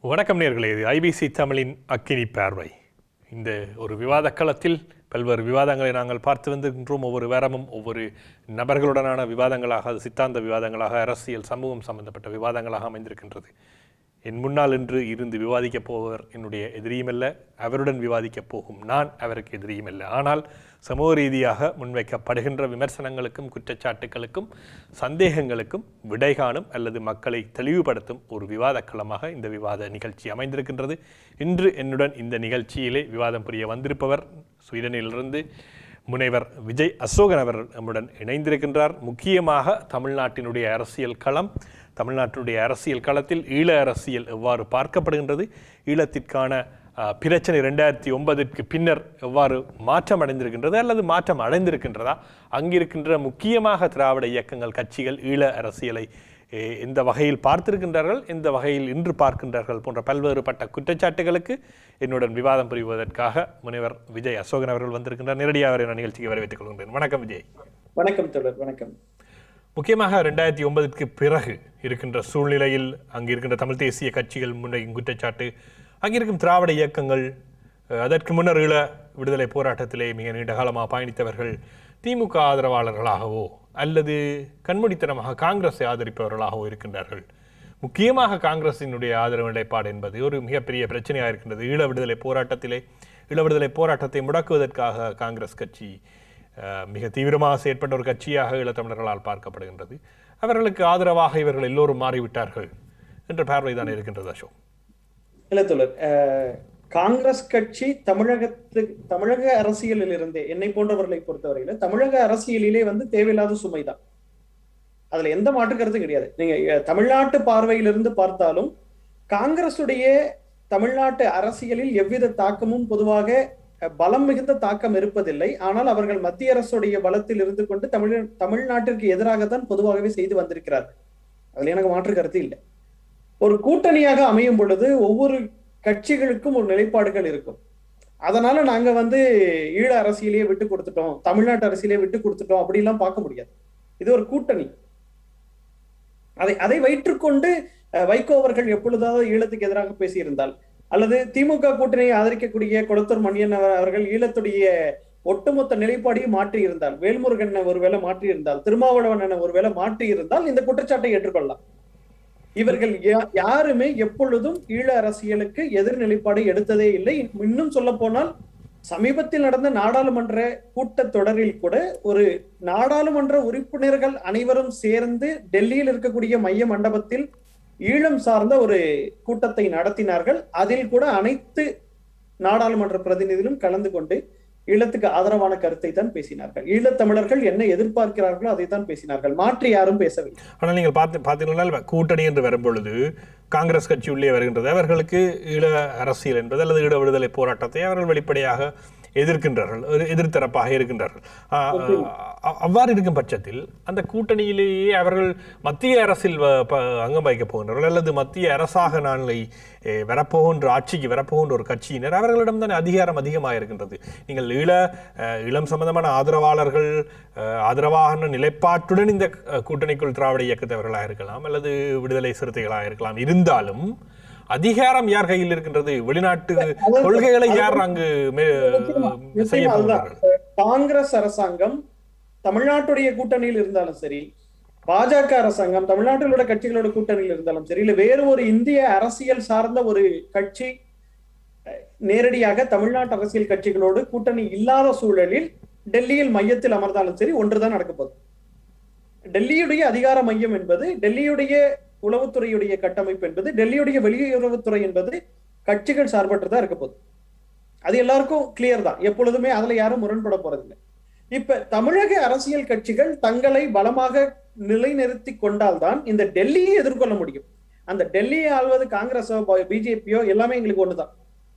வணக்கம் நேர்களே இது ஐபிசி தமிழின் அக்கினி பார்வை இந்த ஒரு விவாத களத்தில் பல்வேறு விவாதங்களை நாங்கள் பார்த்து வந்திருக்கின்றோம் ஒவ்வொரு வாரமும் ஒவ்வொரு நபர்களுடனான விவாதங்களாக அது சித்தாந்த விவாதங்களாக அரசியல் சமூகம் சம்பந்தப்பட்ட விவாதங்களாக அமைந்திருக்கின்றது என் முன்னால் இன்று இருந்து விவாதிக்கப் போவர் என்னுடைய எதிரியுமல்ல அவருடன் விவாதிக்கப் போகும் நான் அவருக்கு எதிரியுமல்ல ஆனால் சமூக ரீதியாக முன்வைக்கப்படுகின்ற விமர்சனங்களுக்கும் குற்றச்சாட்டுகளுக்கும் சந்தேகங்களுக்கும் விடை காணும் அல்லது மக்களை தெளிவுபடுத்தும் ஒரு விவாதக் களமாக இந்த விவாத நிகழ்ச்சி அமைந்திருக்கின்றது இன்று என்னுடன் இந்த நிகழ்ச்சியிலே விவாதம் புரிய வந்திருப்பவர் ஸ்வீடனிலிருந்து முனைவர் விஜய் அசோகன் அவர் நம்முடன் இணைந்திருக்கின்றார் முக்கியமாக தமிழ்நாட்டினுடைய அரசியல் களம் தமிழ்நாட்டினுடைய அரசியல் களத்தில் ஈழ அரசியல் எவ்வாறு பார்க்கப்படுகின்றது ஈழத்திற்கான அஹ், பிரச்சனை ரெண்டாயிரத்தி ஒன்பதிற்கு பின்னர் எவ்வாறு மாற்றம் அடைந்திருக்கின்றது அல்லது மாற்றம் அடைந்திருக்கின்றதா அங்கிருக்கின்ற முக்கியமாக திராவிட இயக்கங்கள் கட்சிகள் ஈழ அரசியலை எ- எந்த வகையில் பார்த்திருக்கின்றார்கள் எந்த வகையில் இன்று பார்க்கின்றார்கள் போன்ற பல்வேறுபட்ட குற்றச்சாட்டுகளுக்கு என்னுடன் விவாதம் புரிவதற்காக முனைவர் விஜய் அசோகன் அவர்கள் வந்திருக்கின்றார் நேரடியாக அவரை நான் நிகழ்ச்சிக்கு வரவேற்றுக் கொள்கின்றேன் வணக்கம் விஜய் வணக்கம் தொடர் வணக்கம் முக்கியமாக ரெண்டாயிரத்தி ஒன்பதுக்கு பிறகு இருக்கின்ற சூழ்நிலையில் அங்கு இருக்கின்ற தமிழ் தேசிய கட்சிகள் முன்வைக்கும் குற்றச்சாட்டு அங்கிருக்கும் திராவிட இயக்கங்கள் அஹ், அதற்கு முன்னர் ஈழ விடுதலை போராட்டத்திலே மிக நீண்ட காலமாக பயணித்தவர்கள் திமுக ஆதரவாளர்களாகவோ அல்லது கண்மூடித்தனமாக காங்கிரஸை ஆதரிப்பவர்களாகவோ இருக்கின்றார்கள் முக்கியமாக காங்கிரசினுடைய ஆதரவு நிலைப்பாடு என்பது ஒரு மிகப்பெரிய பிரச்சனையாக இருக்கின்றது ஈழ விடுதலை போராட்டத்திலே ஈழ விடுதலை போராட்டத்தை முடக்குவதற்காக காங்கிரஸ் கட்சி அஹ், மிக தீவிரமாக செயற்பட்ட ஒரு கட்சியாக ஈழத்தமிழர்களால் பார்க்கப்படுகின்றது அவர்களுக்கு ஆதரவாக இவர்கள் எல்லோரும் மாறிவிட்டார்கள் என்ற பார்வைதான் இருக்கின்றது அசோக் இல்ல தொடர் அஹ், காங்கிரஸ் கட்சி தமிழகத்து தமிழக அரசியலில் இருந்தே என்னை போன்றவர்களை பொறுத்தவரையில தமிழக அரசியலிலே வந்து தேவையில்லாத சுமைதான் அதுல எந்த மாற்று கருத்தும் கிடையாது நீங்க அஹ், தமிழ்நாட்டு பார்வையிலிருந்து பார்த்தாலும் காங்கிரசுடைய தமிழ்நாட்டு அரசியலில் எவ்வித தாக்கமும் பொதுவாக அஹ், பலம் மிகுந்த தாக்கம் இருப்பதில்லை ஆனால் அவர்கள் மத்திய அரசுடைய பலத்தில் இருந்து கொண்டு தமிழ் தமிழ்நாட்டிற்கு எதிராகத்தான் பொதுவாகவே செய்து வந்திருக்கிறார்கள் அதுல எனக்கு மாற்று கருத்து இல்லை ஒரு கூட்டணியாக அமையும் பொழுது ஒவ்வொரு கட்சிகளுக்கும் ஒரு நிலைப்பாடுகள் இருக்கும் அதனால நாங்க வந்து ஈழ அரசியலையே விட்டு கொடுத்துட்டோம் தமிழ்நாட்டு அரசியலையே விட்டு கொடுத்துட்டோம் அப்படிலாம் பார்க்க முடியாது இது ஒரு கூட்டணி அதை அதை வைற்றுக்கொண்டு அஹ், வைகோ அவர்கள் எப்பொழுதாவது ஈழத்துக்கு எதிராக பேசியிருந்தால் அல்லது திமுக கூட்டணியை ஆதரிக்கக்கூடிய கொளத்தூர் மணியன் அவர்- அவர்கள் ஈழத்துடைய ஒட்டுமொத்த நிலைப்பாடையும் மாற்றி இருந்தால் வேல்முருகன் ஒருவேளை மாற்றி இருந்தால் திருமாவளவன் ஒருவேளை மாற்றி இருந்தால் இந்த குற்றச்சாட்டை ஏற்றுக்கொள்ளலாம் இவர்கள் யா- யாருமே எப்பொழுதும் ஈழ அரசியலுக்கு எதிர் நிலைப்பாடு எடுத்ததே இல்லை இன்னும் சொல்ல போனால் சமீபத்தில் நடந்த நாடாளுமன்ற கூட்டத் தொடரில் கூட ஒரு நாடாளுமன்ற உறுப்பினர்கள் அனைவரும் சேர்ந்து டெல்லியில் இருக்கக்கூடிய மைய மண்டபத்தில் ஈழம் சார்ந்த ஒரு கூட்டத்தை நடத்தினார்கள் அதில் கூட அனைத்து நாடாளுமன்ற பிரதிநிதிகளும் கலந்து கொண்டு ஈழத்துக்கு ஆதரவான கருத்தை தான் பேசினார்கள் ஈழத்தமிழர்கள் என்ன எதிர்பார்க்கிறார்களோ அதை தான் பேசினார்கள் மாற்றி யாரும் பேசவில்லை ஆனால் நீங்கள் பார்த்து பார்த்தீங்கன்னா கூட்டணி என்று வரும்பொழுது காங்கிரஸ் கட்சி உள்ளே வருகின்றது அவர்களுக்கு ஈழ அரசியல் என்பது அல்லது ஈழ விடுதலை போராட்டத்தை அவர்கள் வெளிப்படையாக எதிர்க்கின்றார்கள் ஒரு எதிர்த்தரப்பாக இருக்கின்றார்கள் ஆஹ், அ- அவ்வாறு இருக்கும் பட்சத்தில் அந்த கூட்டணியிலேயே அவர்கள் மத்திய அரசில் வ- ப- அங்கம் வகிக்கப் போகின்றார்கள் அல்லது மத்திய அரசாக நாளை eh, வரப்போகின்ற ஆட்சிக்கு வரப்போகின்ற ஒரு கட்சியினர் அவர்களிடம் தான் அதிகாரம் அதிகமாக இருக்கின்றது நீங்கள் ஈழ அஹ், ஈழம் சம்பந்தமான ஆதரவாளர்கள் அஹ், ஆதரவான நிலைப்பாட்டுடன் இந்த அஹ், கூட்டணிக்குள் திராவிட இயக்கத்தவர்களாக இருக்கலாம் அல்லது விடுதலை சிறுத்தைகளாக இருக்கலாம் இருந்தாலும் அதிகாரம் யார் கையில் இருக்கின்றது வெளிநாட்டு கொள்கைகளை யார் அங்கு மே- செய்ய நிச்சயமா அதுதான். போகிறார்கள் காங்கிரஸ் அரசாங்கம் தமிழ்நாட்டுடைய கூட்டணியில் இருந்தாலும் சரி பாஜக அரசாங்கம் தமிழ்நாட்டில் உள்ள கட்சிகளோட கூட்டணியில் இருந்தாலும் சரி இல்ல வேறு ஒரு இந்திய அரசியல் சார்ந்த ஒரு கட்சி அஹ், நேரடியாக தமிழ்நாட்டு அரசியல் கட்சிகளோடு கூட்டணி இல்லாத சூழலில் டெல்லியில் மையத்தில் அமர்ந்தாலும் சரி ஒன்றுதான் நடக்க போகுது டெல்லியுடைய அதிகார மையம் என்பது டெல்லியுடைய உளவுத்துறையுடைய கட்டமைப்பு என்பது டெல்லியுடைய வெளியுறவுத்துறை என்பது கட்சிகள் சார்பற்றதா இருக்க போகுது அது எல்லாருக்கும் கிளியர் தான் எப்பொழுதுமே அதுல யாரும் முரண்பட போறதில்லை இப்ப தமிழக அரசியல் கட்சிகள் தங்களை பலமாக நிலைநிறுத்தி கொண்டால்தான் இந்த டெல்லியை எதிர்கொள்ள முடியும் அந்த டெல்லியை ஆள்வது காங்கிரஸோ பிஜேபியோ எல்லாமே எங்களுக்கு ஒண்ணுதான்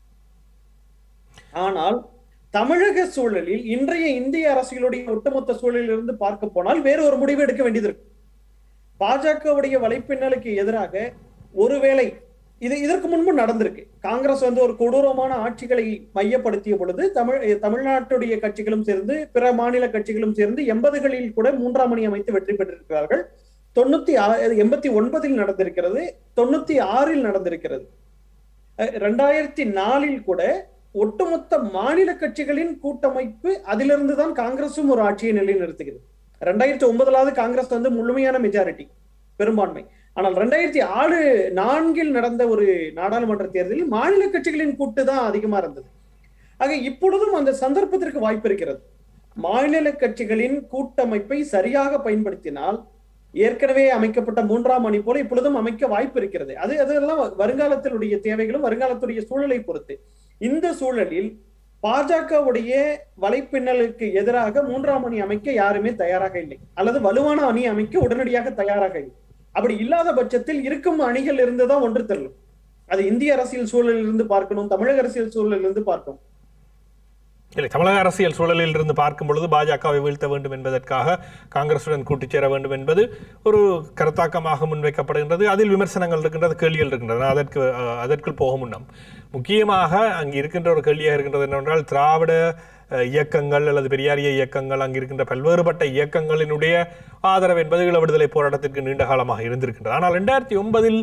ஆனால் தமிழக சூழலில் இன்றைய இந்திய அரசியலுடைய ஒட்டுமொத்த சூழலில் இருந்து பார்க்க போனால் வேறு ஒரு முடிவு எடுக்க வேண்டியது இருக்கு பாஜகவுடைய வலைப்பின்னலுக்கு எதிராக ஒருவேளை இது இதற்கு முன்பு நடந்திருக்கு காங்கிரஸ் வந்து ஒரு கொடூரமான ஆட்சிகளை மையப்படுத்திய பொழுது தமிழ் தமிழ்நாட்டுடைய கட்சிகளும் சேர்ந்து பிற மாநில கட்சிகளும் சேர்ந்து எண்பதுகளில் கூட மூன்றாம் அணி அமைத்து வெற்றி பெற்றிருக்கிறார்கள் தொண்ணூத்தி ஆ- எண்பத்தி ஒன்பதில் நடந்திருக்கிறது தொண்ணூத்தி ஆறில் நடந்திருக்கிறது அஹ், ரெண்டாயிரத்தி நாலில் கூட ஒட்டுமொத்த மாநில கட்சிகளின் கூட்டமைப்பு அதிலிருந்து தான் காங்கிரசும் ஒரு ஆட்சியை நிலைநிறுத்துகிறது ரெண்டாயிரத்தி ஒன்பதுலாவது காங்கிரஸ் வந்து முழுமையான மெஜாரிட்டி பெரும்பான்மை ஆனால் ரெண்டாயிரத்தி ஆறு நான்கில் நடந்த ஒரு நாடாளுமன்ற தேர்தலில் மாநில கட்சிகளின் கூட்டு தான் அதிகமா இருந்தது ஆக இப்பொழுதும் அந்த சந்தர்ப்பத்திற்கு வாய்ப்பு இருக்கிறது மாநில கட்சிகளின் கூட்டமைப்பை சரியாக பயன்படுத்தினால் ஏற்கனவே அமைக்கப்பட்ட மூன்றாம் அணி போல இப்பொழுதும் அமைக்க வாய்ப்பு இருக்கிறது அது அதெல்லாம் வருங்காலத்தினுடைய தேவைகளும் வருங்காலத்துடைய சூழலை பொறுத்து இந்த சூழலில் பாஜகவுடைய வலைப்பின்னலுக்கு எதிராக மூன்றாம் அணி அமைக்க யாருமே தயாராக இல்லை அல்லது வலுவான அணி அமைக்க உடனடியாக தயாராக இல்லை அப்படி இல்லாத பட்சத்தில் இருக்கும் அணிகள் இருந்துதான் ஒன்று தள்ளும் அது இந்திய அரசியல் சூழலில் இருந்து பார்க்கணும் தமிழக அரசியல் சூழலில் இருந்து பார்க்கணும் இல்லை தமிழக அரசியல் சூழலில் இருந்து பார்க்கும் பொழுது பாஜகவை வீழ்த்த வேண்டும் என்பதற்காக காங்கிரசுடன் கூட்டுச் சேர வேண்டும் என்பது ஒரு கருத்தாக்கமாக முன்வைக்கப்படுகின்றது அதில் விமர்சனங்கள் இருக்கின்றது கேள்விகள் இருக்கின்றன அதற்கு அஹ், அதற்குள் போக முன்னம் முக்கியமாக அங்கு இருக்கின்ற ஒரு கேள்வியாக இருக்கின்றது என்னவென்றால் திராவிட அஹ், இயக்கங்கள் அல்லது பெரியாரிய இயக்கங்கள் அங்கு இருக்கின்ற பல்வேறுபட்ட இயக்கங்களினுடைய ஆதரவு என்பது ஈழ விடுதலை போராட்டத்திற்கு நீண்ட காலமாக இருந்திருக்கின்றது ஆனால் ரெண்டாயிரத்தி ஒன்பதில்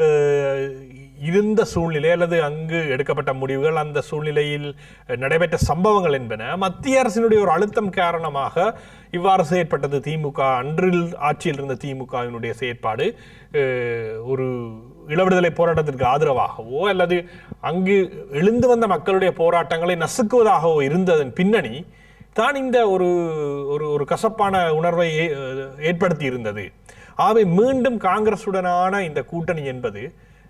இருந்த சூழ்நிலை அல்லது அங்கு எடுக்கப்பட்ட முடிவுகள் அந்த சூழ்நிலையில் நடைபெற்ற சம்பவங்கள் என்பன மத்திய அரசினுடைய ஒரு அழுத்தம் காரணமாக இவ்வாறு செயற்பட்டது திமுக அன்றில் ஆட்சியில் இருந்த திமுகவினுடைய செயற்பாடு அஹ், ஒரு இளவிடுதலை போராட்டத்திற்கு ஆதரவாகவோ அல்லது அங்கு எழுந்து வந்த மக்களுடைய போராட்டங்களை நசுக்குவதாகவோ இருந்ததன் பின்னணி தான் இந்த ஒரு ஒரு ஒரு கசப்பான உணர்வை ஏ- ஏற்படுத்தி இருந்தது ஆகவே மீண்டும் காங்கிரசுடனான இந்த கூட்டணி என்பது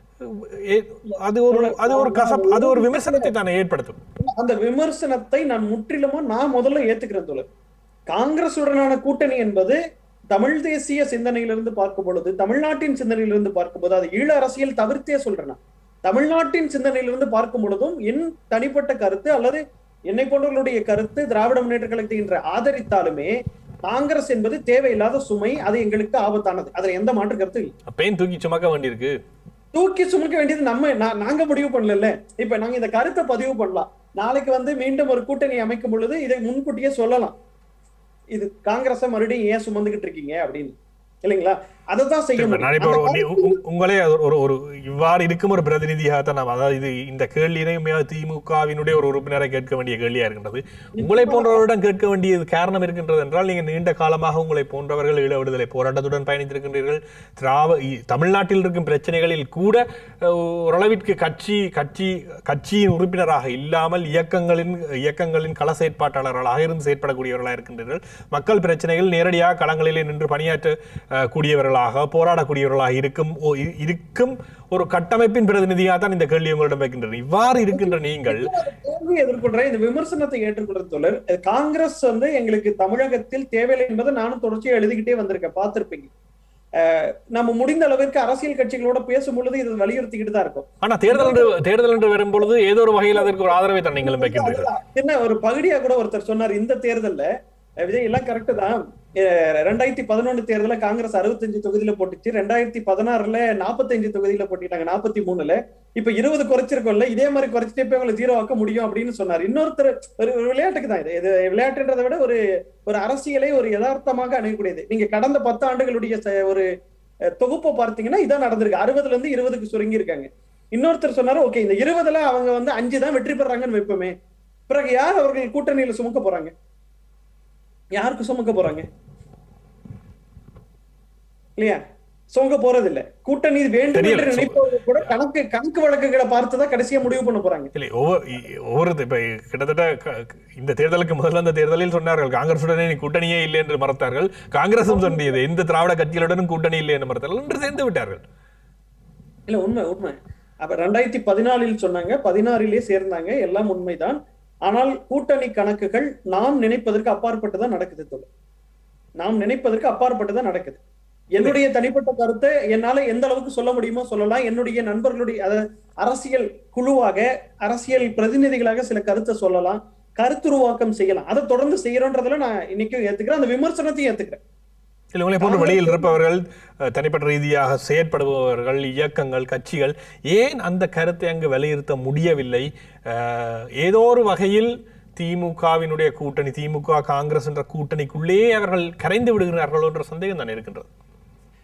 ஏ- அது ஒரு அது ஒரு கசப் அது ஒரு விமர்சனத்தை தானே ஏற்படுத்தும் அந்த விமர்சனத்தை நான் முற்றிலுமா நான் முதல்ல ஏத்துக்கிறேன் தோழர் காங்கிரசுடனான கூட்டணி என்பது தமிழ் தேசிய சிந்தனையிலிருந்து பார்க்கும் பொழுது தமிழ்நாட்டின் சிந்தனையிலிருந்து பார்க்கும்போது அது ஈழ அரசியல் தவிர்த்தே சொல்றேன் நான். தமிழ்நாட்டின் சிந்தனையிலிருந்து பார்க்கும் பொழுதும் என் தனிப்பட்ட கருத்து அல்லது என்னை போன்றவர்களுடைய கருத்து திராவிட முன்னேற்ற கழகத்தின்ற ஆதரித்தாலுமே காங்கிரஸ் என்பது தேவையில்லாத சுமை அது எங்களுக்கு ஆபத்தானது அதுல எந்த மாற்று கருத்து இல்லை அப்பயும் தூக்கி சுமக்க வேண்டியிருக்கு தூக்கி சுமக்க வேண்டியது நம்ம நா- நாங்க முடிவு பண்ணல இப்ப நாங்க இந்த கருத்தை பதிவு பண்ணலாம் நாளைக்கு வந்து மீண்டும் ஒரு கூட்டணி அமைக்கும் பொழுது இதை முன்கூட்டியே சொல்லலாம் இது காங்கிரஸ மறுபடியும் ஏன் சுமந்துகிட்டு இருக்கீங்க அப்படின்னு இல்லைங்களா அதை தான் செய்ய இப்ப நான் இப்போ முடியும் ஒரு- நீ- உ- உ- உங்களே அது ஒரு ஒரு இவ்வாறு இருக்கும் ஒரு பிரதிநிதியாக தான் நாம் அதாவது இது இந்த கேள்வியினையும் திமுகவினுடைய ஒரு உறுப்பினரை கேட்க வேண்டிய கேள்வியா இருக்கின்றது உங்களை போன்றவரிடம் கேட்க வேண்டியது காரணம் இருக்கின்றது என்றால் நீங்க நீண்ட காலமாக உங்களை போன்றவர்கள் ஈழ விடுதலை போராட்டத்துடன் பயணித்திருக்கின்றீர்கள் திராவ இ- தமிழ்நாட்டில் இருக்கும் பிரச்சனைகளில் கூட அஹ், ஓரளவிற்கு கட்சி கட்சி கட்சியின் உறுப்பினராக இல்லாமல் இயக்கங்களின் இயக்கங்களின் கள செயற்பாட்டாளர்களாக இருந்து செயற்படக்கூடியவர்களாக இருக்கின்றீர்கள் மக்கள் பிரச்சனைகள் நேரடியாக களங்களிலே நின்று பணியாற்ற அஹ், கூடியவர்களாக போராடக்கூடியவர்களாக இருக்கும் ஓ- இ- இருக்கும் ஒரு கட்டமைப்பின் பிரதிநிதியாக தான் இந்த கேள்வி உங்களிடம் வைக்கின்றன இவ்வாறு இருக்கின்ற நீங்கள் கேள்வி எதிர்கொள்றேன் இந்த விமர்சனத்தை ஏற்றுக்கொள்ற தோழர் அது காங்கிரஸ் வந்து எங்களுக்கு தமிழகத்தில் தேவையில்லை என்பதை நானும் தொடர்ச்சியா எழுதிக்கிட்டே வந்திருக்கேன் பார்த்திருப்பீங்க அஹ் நம்ம முடிந்த அளவிற்கு அரசியல் கட்சிகளோட பேசும் பொழுது இது வலியுறுத்திக்கிட்டு தான் இருக்கும் ஆனா தேர்தல் என்று தேர்தல் என்று வரும் பொழுது ஏதோ ஒரு வகையில் அதற்கு ஒரு ஆதரவை தான் நீங்களும் வைக்கின்றீர்கள் என்ன ஒரு பகுதியா கூட ஒருத்தர் சொன்னார் இந்த தேர்தல்ல அஹ் விஜய் எல்லாம் கரெக்ட் தான் அஹ் ரெண்டாயிரத்தி பதினொன்னு தேர்தல காங்கிரஸ் அறுபத்தஞ்சு தொகுதியில போட்டுச்சு ரெண்டாயிரத்தி பதினாறுல நாற்பத்தஞ்சு தொகுதியில போட்டிட்டாங்க நாற்பத்தி மூணுல இப்ப இருபது குறைச்சிருக்கோம்ல இதே மாதிரி குறைச்சிட்டே போய் உங்களை ஜீரோ ஆக்க முடியும் அப்படின்னு சொன்னார் இன்னொருத்தர் ஒரு ஒரு விளையாட்டுக்கு தான் இது இது விளையாட்டுன்றதை விட ஒரு ஒரு அரசியலை ஒரு யதார்த்தமாக அணுகக்கூடியது நீங்க கடந்த பத்து ஆண்டுகளுடைய ச- ஒரு அஹ், தொகுப்பை பார்த்தீங்கன்னா இதான் நடந்திருக்கு அறுபதுல இருந்து இருபதுக்கு சுருங்கி இருக்காங்க இன்னொருத்தர் சொன்னாரு ஓகே இந்த இருபதுல அவங்க வந்து அஞ்சு தான் வெற்றி பெறாங்கன்னு வைப்போமே பிறகு யார் அவர்கள் கூட்டணியில சுமக்க போறாங்க யாருக்கு சுமக்க போறாங்க இல்லையா சுமக்க போறது இல்ல கூட்டணி வேண்டும் தெரியல. என்று நினைப்பவர்கள் கூட கணக்கு கணக்கு வழக்குகளை பார்த்துதான் கடைசியா முடிவு பண்ண போறாங்க இல்லை ஒவ்வொரு இ- ஒவ்வொரு இப்ப கிட்டத்தட்ட க- இந்த தேர்தலுக்கு முதல்ல அந்த தேர்தலில் சொன்னார்கள் காங்கிரசுடனே நீ கூட்டணியே இல்லை என்று மறுத்தார்கள் காங்கிரசும் சொன்னியது எந்த திராவிட கட்சிகளுடனும் கூட்டணி இல்லை என்று மறுத்தார்கள் என்று சேர்ந்து விட்டார்கள் இல்ல உண்மை உண்மை அப்ப ரெண்டாயிரத்தி பதினாலில் சொன்னாங்க பதினாறிலே சேர்ந்தாங்க எல்லாம் உண்மைதான் ஆனால் கூட்டணி கணக்குகள் நாம் நினைப்பதற்கு அப்பாற்பட்டுதான் நடக்குது தோழர் நாம் நினைப்பதற்கு அப்பாற்பட்டுதான் நடக்குது என்னுடைய தனிப்பட்ட கருத்தை என்னால எந்த அளவுக்கு சொல்ல முடியுமோ சொல்லலாம் என்னுடைய நண்பர்களுடைய அதாவது அரசியல் குழுவாக அரசியல் பிரதிநிதிகளாக சில கருத்தை சொல்லலாம் கருத்துருவாக்கம் செய்யலாம் அதை தொடர்ந்து செய்யறோன்றதுல நான் இன்னைக்கும் ஏத்துக்கிறேன் அந்த விமர்சனத்தையும் ஏத்துக்கிறேன் இல்லை உங்களை போன்ற வழியில் இருப்பவர்கள் அஹ், தனிப்பட்ட ரீதியாக செயற்படுபவர்கள் இயக்கங்கள் கட்சிகள் ஏன் அந்த கருத்தை அங்கு வலியுறுத்த முடியவில்லை அஹ், ஏதோ ஒரு வகையில் திமுகவினுடைய கூட்டணி திமுக காங்கிரஸ் என்ற கூட்டணிக்குள்ளே அவர்கள் கரைந்து விடுகிறார்களோ என்ற சந்தேகம் தான் இருக்கின்றது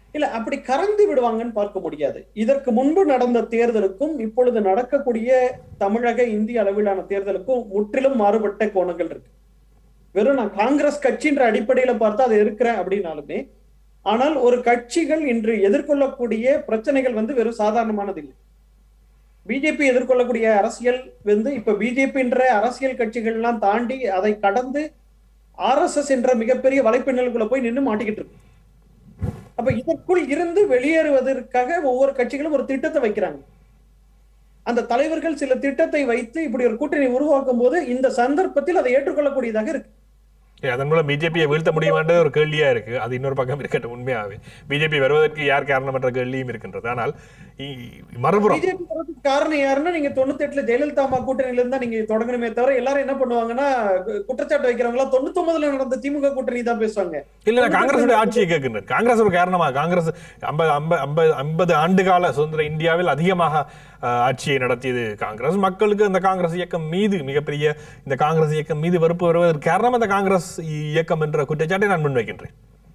இல்ல அப்படி கறந்து விடுவாங்கன்னு பார்க்க முடியாது இதற்கு முன்பு நடந்த தேர்தலுக்கும் இப்பொழுது நடக்கக்கூடிய தமிழக இந்திய அளவிலான தேர்தலுக்கும் முற்றிலும் மாறுபட்ட கோணங்கள் இருக்கு வெறும் நான் காங்கிரஸ் கட்சின்ற அடிப்படையில பார்த்தா அது இருக்கிறேன் அப்படின்னாலுமே ஆனால் ஒரு கட்சிகள் இன்று எதிர்கொள்ளக்கூடிய பிரச்சனைகள் வந்து வெறும் சாதாரணமானது இல்லை பிஜேபி எதிர்கொள்ளக்கூடிய அரசியல் வந்து இப்ப பிஜேபின்ற அரசியல் கட்சிகள் எல்லாம் தாண்டி அதை கடந்து ஆர்எஸ்எஸ் என்ற மிகப்பெரிய வலைப்பின்னலுக்குள்ள போய் நின்று மாட்டிக்கிட்டு இருக்கு அப்ப இதற்குள் இருந்து வெளியேறுவதற்காக ஒவ்வொரு கட்சிகளும் ஒரு திட்டத்தை வைக்கிறாங்க அந்த தலைவர்கள் சில திட்டத்தை வைத்து இப்படி ஒரு கூட்டணி உருவாக்கும் போது இந்த சந்தர்ப்பத்தில் அதை ஏற்றுக்கொள்ளக்கூடியதாக இருக்கு ஏ, அதன் மூலம் பிஜேபியை வீழ்த்த முடியுமான்றது ஒரு கேள்வியா இருக்கு அது இன்னொரு பக்கம் இருக்கட்டும் உண்மையாவே பிஜேபி வருவதற்கு யார் காரணம் என்ற கேள்வியும் இருக்கின்றது ஆனால் இ- மறுபுறம் பிஜேபி வரதுக்கு காரணம் யாருன்னா நீங்க தொண்ணூத்தி எட்டுல ஜெயலலிதா அம்மா கூட்டணியில இருந்தா நீங்க தொடங்கணுமே தவிர எல்லாரும் என்ன பண்ணுவாங்கன்னா கு- குற்றச்சாட்டு வைக்கிறவங்க எல்லாம் தொண்ணூத்தி ஒன்பதுல நடந்த திமுக கூட்டணி தான் பேசுவாங்க இல்ல இல்ல காங்கிரஸ் ஆட்சியை கேட்கின்றனர் காங்கிரஸ் ஒரு காரணமா காங்கிரஸ் ஐம்பது ஐம்பது ஐம்பது ஐம்பது ஆண்டு கால சுதந்திர இந்தியாவில் அதிகமாக அஹ், ஆட்சியை நடத்தியது காங்கிரஸ் மக்களுக்கு அந்த காங்கிரஸ் இயக்கம் மீது மிகப்பெரிய இந்த காங்கிரஸ் இயக்கம் மீது வெறுப்பு வருவதற்கு காரணம் அந்த காங்கிரஸ் இயக்கம் என்ற குற்றச்சாட்டை நான் முன்வைக்கின்றேன்